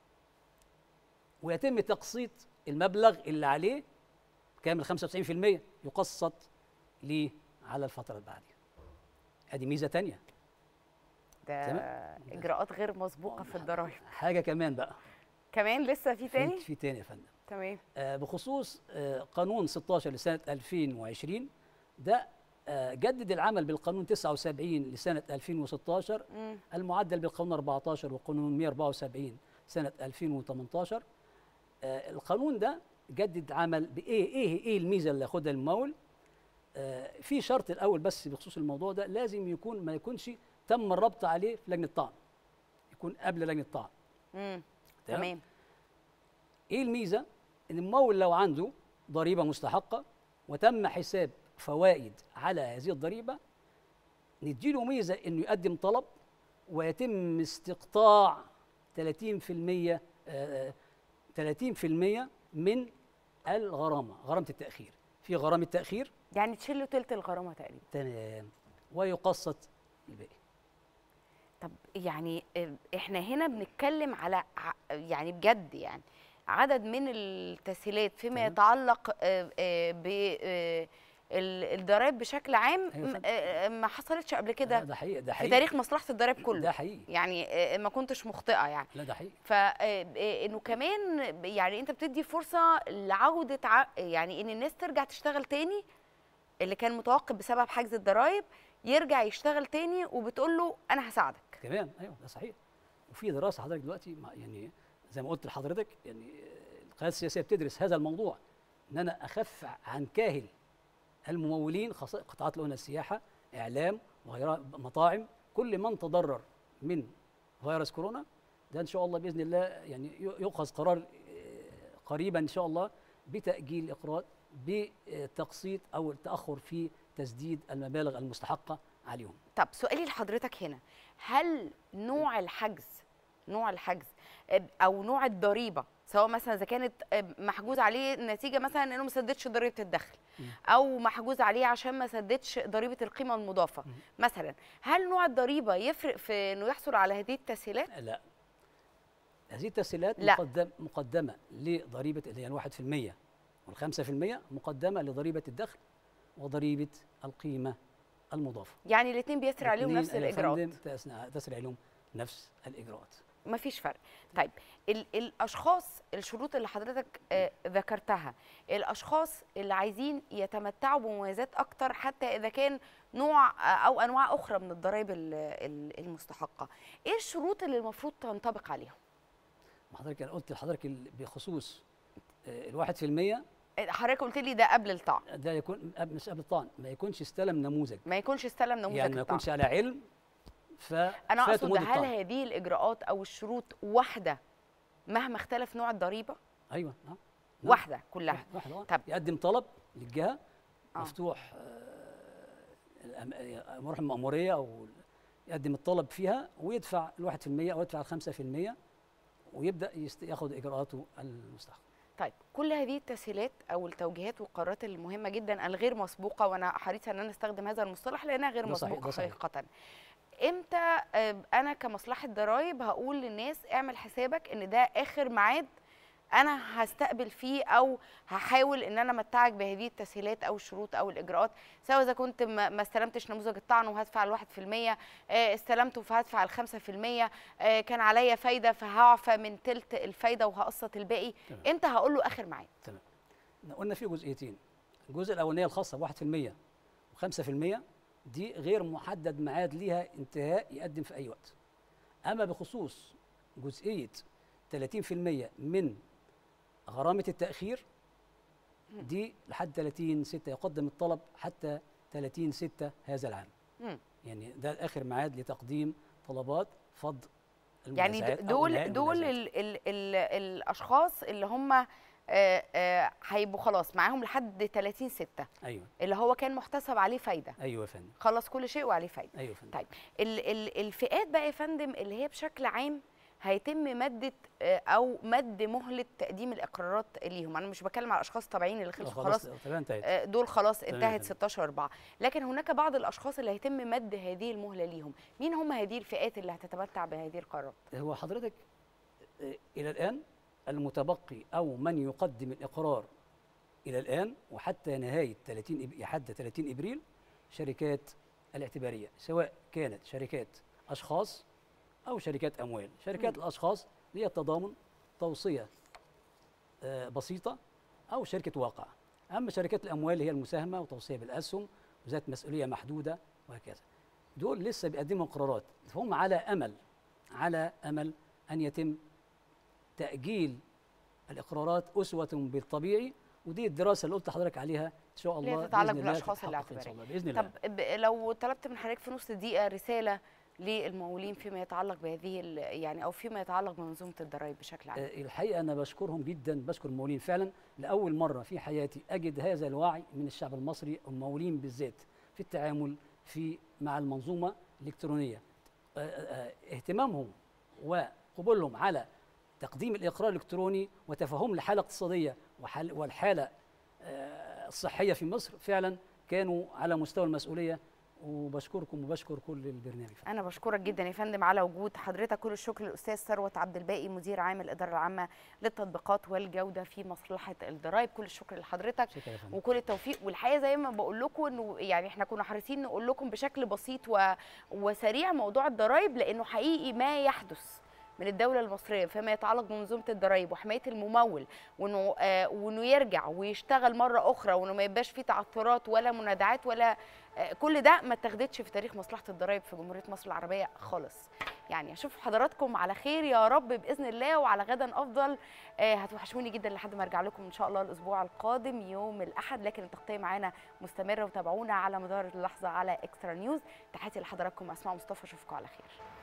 ويتم تقسيط المبلغ اللي عليه كامل 95% يقسط ليه على الفترة اللي بعديها ادي ميزة تانية ده تمام. اجراءات غير مسبوقه في الضرائب حاجة كمان بقى كمان لسه في تاني في تاني يا فندم تمام آه بخصوص آه قانون 16 لسنة 2020 ده آه جدد العمل بالقانون 79 لسنة 2016 مم. المعدل بالقانون 14 وقانون 174 سنة 2018 آه القانون ده جدد عمل بإيه إيه إيه الميزة اللي ياخدها الممول آه في شرط الأول بس بخصوص الموضوع ده لازم يكون ما يكونش تم الربط عليه في لجنة طعن يكون قبل لجنة طعن مم. تمام؟ تمام ايه الميزه ان الممول لو عنده ضريبه مستحقه وتم حساب فوائد على هذه الضريبه نديله ميزه انه يقدم طلب ويتم استقطاع 30% آه، آه، 30% من الغرامه غرامه التاخير في غرامه تاخير يعني تشيل له تلت الغرامه تقريبا تمام ويقسط الباقي طب يعني آه، احنا هنا بنتكلم على ع- يعني بجد يعني عدد من التسهيلات فيما تمام. يتعلق ب الضرائب بشكل عام أيوة م- فندم. آه، ما حصلتش قبل لا، كده ده حقيقي ده في حقيقي تاريخ مصلحه الضرائب كله ده حقيقي يعني آه، ما كنتش مخطئه يعني لا ده حقيقي فانه كمان يعني انت بتدي فرصه لعوده ع... يعني ان الناس ترجع تشتغل تاني اللي كان متوقف بسبب حجز الضرائب يرجع يشتغل تاني وبتقول له انا هساعدك كمان ايوه ده صحيح وفي دراسه حضرتك دلوقتي مع- يعني زي ما قلت لحضرتك يعني القيادة السياسية بتدرس هذا الموضوع ان انا اخف عن كاهل الممولين خاصة قطاعات اللي قلنا السياحة اعلام وغيرها مطاعم كل من تضرر من فيروس كورونا ده ان شاء الله باذن الله يعني ي- يؤخذ قرار آه، قريبا ان شاء الله بتاجيل الاقراض بتقسيط او التاخر في تسديد المبالغ المستحقه عليهم طب سؤالي لحضرتك هنا هل نوع الحجز نوع الحجز آه، او نوع الضريبه سواء مثلا اذا كانت آه، محجوز عليه نتيجه مثلا انه ما سددش ضريبه الدخل او محجوز عليه عشان ما سددش ضريبه القيمه المضافه مثلا هل نوع الضريبه يفرق في انه يحصل على هذه التسهيلات لا هذه التسهيلات لا. مقدم مقدمة لضريبة اللي هي الواحد في المية والخمسة في المية مقدمة لضريبة الدخل وضريبة القيمة المضافة يعني الاثنين بيسري عليهم الاتنين نفس يا الاجراءات فندم تسنى- تسري عليهم نفس الإجراءات مفيش فرق طيب ال الاشخاص الشروط اللي حضرتك آه ذكرتها الاشخاص اللي عايزين يتمتعوا بمميزات اكتر حتى اذا كان نوع آه، او انواع اخرى من الضرائب ال- ال- المستحقه ايه الشروط اللي المفروض تنطبق عليهم ما حضرتك أنا قلت لحضرتك ال- بخصوص آه، الواحد في المية حضرتك قلت لي ده قبل الطعن ده يكون قبل- مش قبل الطعن ما يكونش استلم نموذج ما يكونش استلم نموذج يعني ما الطعن يكونش على علم ف انا فات اقصد مدة هل الطعن. هذه الاجراءات او الشروط واحده مهما اختلف نوع الضريبه ايوه آه. نعم. واحده كلها واحد واحد آه. طب. يقدم طلب للجهه آه. مفتوح آه، الأم- امور المأموريه او يقدم الطلب فيها ويدفع الواحد في المية أو يدفع الخمسة في المية ويبدأ يست- ياخد إجراءاته المستحقة طيب كل هذه التسهيلات او التوجيهات والقرارات المهمه جدا الغير مسبوقه وانا حريصه ان انا استخدم هذا المصطلح لانها غير ده صحيح، مسبوقه ده صحيح. حقيقه امتى آه، انا كمصلحه ضرائب هقول للناس اعمل حسابك ان ده اخر ميعاد انا هستقبل فيه او هحاول ان انا امتعك بهذه التسهيلات او الشروط او الاجراءات سواء اذا كنت ما ما استلمتش نموذج الطعن وهدفع الواحد في المية آه، استلمته فهدفع الخمسة في المية آه، كان عليا فايدة فهعفى من تلت الفايدة وهقسط الباقي تمام. امتى هقول له اخر ميعاد تمام قلنا في جزئيتين الجزء الأولانية الخاصة بواحد في المية وخمسة في المية دي غير محدد ميعاد ليها انتهاء يقدم في أي وقت أما بخصوص جزئية 30% من غرامة التأخير دي لحد 30 6 يقدم الطلب حتى 30 6 هذا العام مم. يعني ده آخر ميعاد لتقديم طلبات فض يعني المنازعات د- أو دول إنهاء دول المنازعات. ال ال ال الاشخاص اللي هم آه، آه، هيبقوا خلاص معاهم لحد 30 6 أيوه اللي هو كان محتسب عليه فايده أيوه يا فندم خلص كل شيء وعليه فايده أيوه يا فندم طيب ال ال الفئات بقى يا فندم اللي هي بشكل عام هيتم مادة آه، أو مد مهلة تقديم الإقرارات ليهم أنا مش بتكلم على الأشخاص الطبيعيين اللي خلصوا خلاص تمام انتهت آه، دول خلاص تمام انتهت تمام. 16 4 لكن هناك بعض الاشخاص اللي هيتم مد هذه المهله ليهم مين هم هذه الفئات اللي هتتمتع بهذه القرارات هو حضرتك آه، إلى الآن المتبقي أو من يقدم الإقرار إلى الآن وحتى نهاية 30 إب- حتى 30 إبريل شركات الاعتبارية سواء كانت شركات أشخاص أو شركات أموال شركات مم. الأشخاص هي التضامن توصية آه، بسيطة أو شركة واقع أما شركات الأموال اللي هي المساهمة وتوصية بالأسهم وذات مسؤولية محدودة وهكذا دول لسه بيقدموا قرارات فهم على أمل على أمل أن يتم تأجيل الإقرارات أسوة بالطبيعي ودي الدراسة اللي قلت لحضرتك عليها إن شاء اللي هي الله تتعلق بإذن الله بالأشخاص تتحقق إن شاء الاعتبارية. الله بإذن الله طب ب- لو طلبت من حضرتك في نص دقيقه رساله للممولين فيما يتعلق بهذه ال- يعني او فيما يتعلق بمنظومه الضرائب بشكل عام آه، الحقيقه انا بشكرهم جدا بشكر الممولين فعلا لاول مره في حياتي اجد هذا الوعي من الشعب المصري والممولين بالذات في التعامل في مع المنظومه الالكترونيه آه، آه، اهتمامهم وقبولهم على تقديم الاقرار الالكتروني وتفهم الحاله الاقتصاديه وحال- والحاله آه، الصحيه في مصر فعلا كانوا على مستوى المسؤوليه وبشكركم وبشكر كل البرنامج انا بشكرك جدا يا فندم على وجود حضرتك كل الشكر للاستاذ ثروت عبد الباقي مدير عام الاداره العامه للتطبيقات والجوده في مصلحه الضرائب كل الشكر لحضرتك شكرا يا فندم وكل التوفيق والحقيقه زي ما بقول لكم انه يعني احنا كنا حريصين نقول لكم بشكل بسيط و... وسريع موضوع الضرائب لانه حقيقي ما يحدث من الدولة المصرية فيما يتعلق بمنظومة الضرائب وحماية الممول وانه آه وانه يرجع ويشتغل مرة أخرى وانه ما يبقاش فيه تعثرات ولا منازعات ولا آه كل ده ما اتخذتش في تاريخ مصلحة الضرائب في جمهورية مصر العربية خالص. يعني اشوف حضراتكم على خير يا رب باذن الله وعلى غدا افضل آه هتوحشوني جدا لحد ما ارجع لكم ان شاء الله الاسبوع القادم يوم الاحد لكن التغطيه معانا مستمره وتابعونا على مدار اللحظه على اكسترا نيوز تحياتي لحضراتكم اسماء مصطفى اشوفكم على خير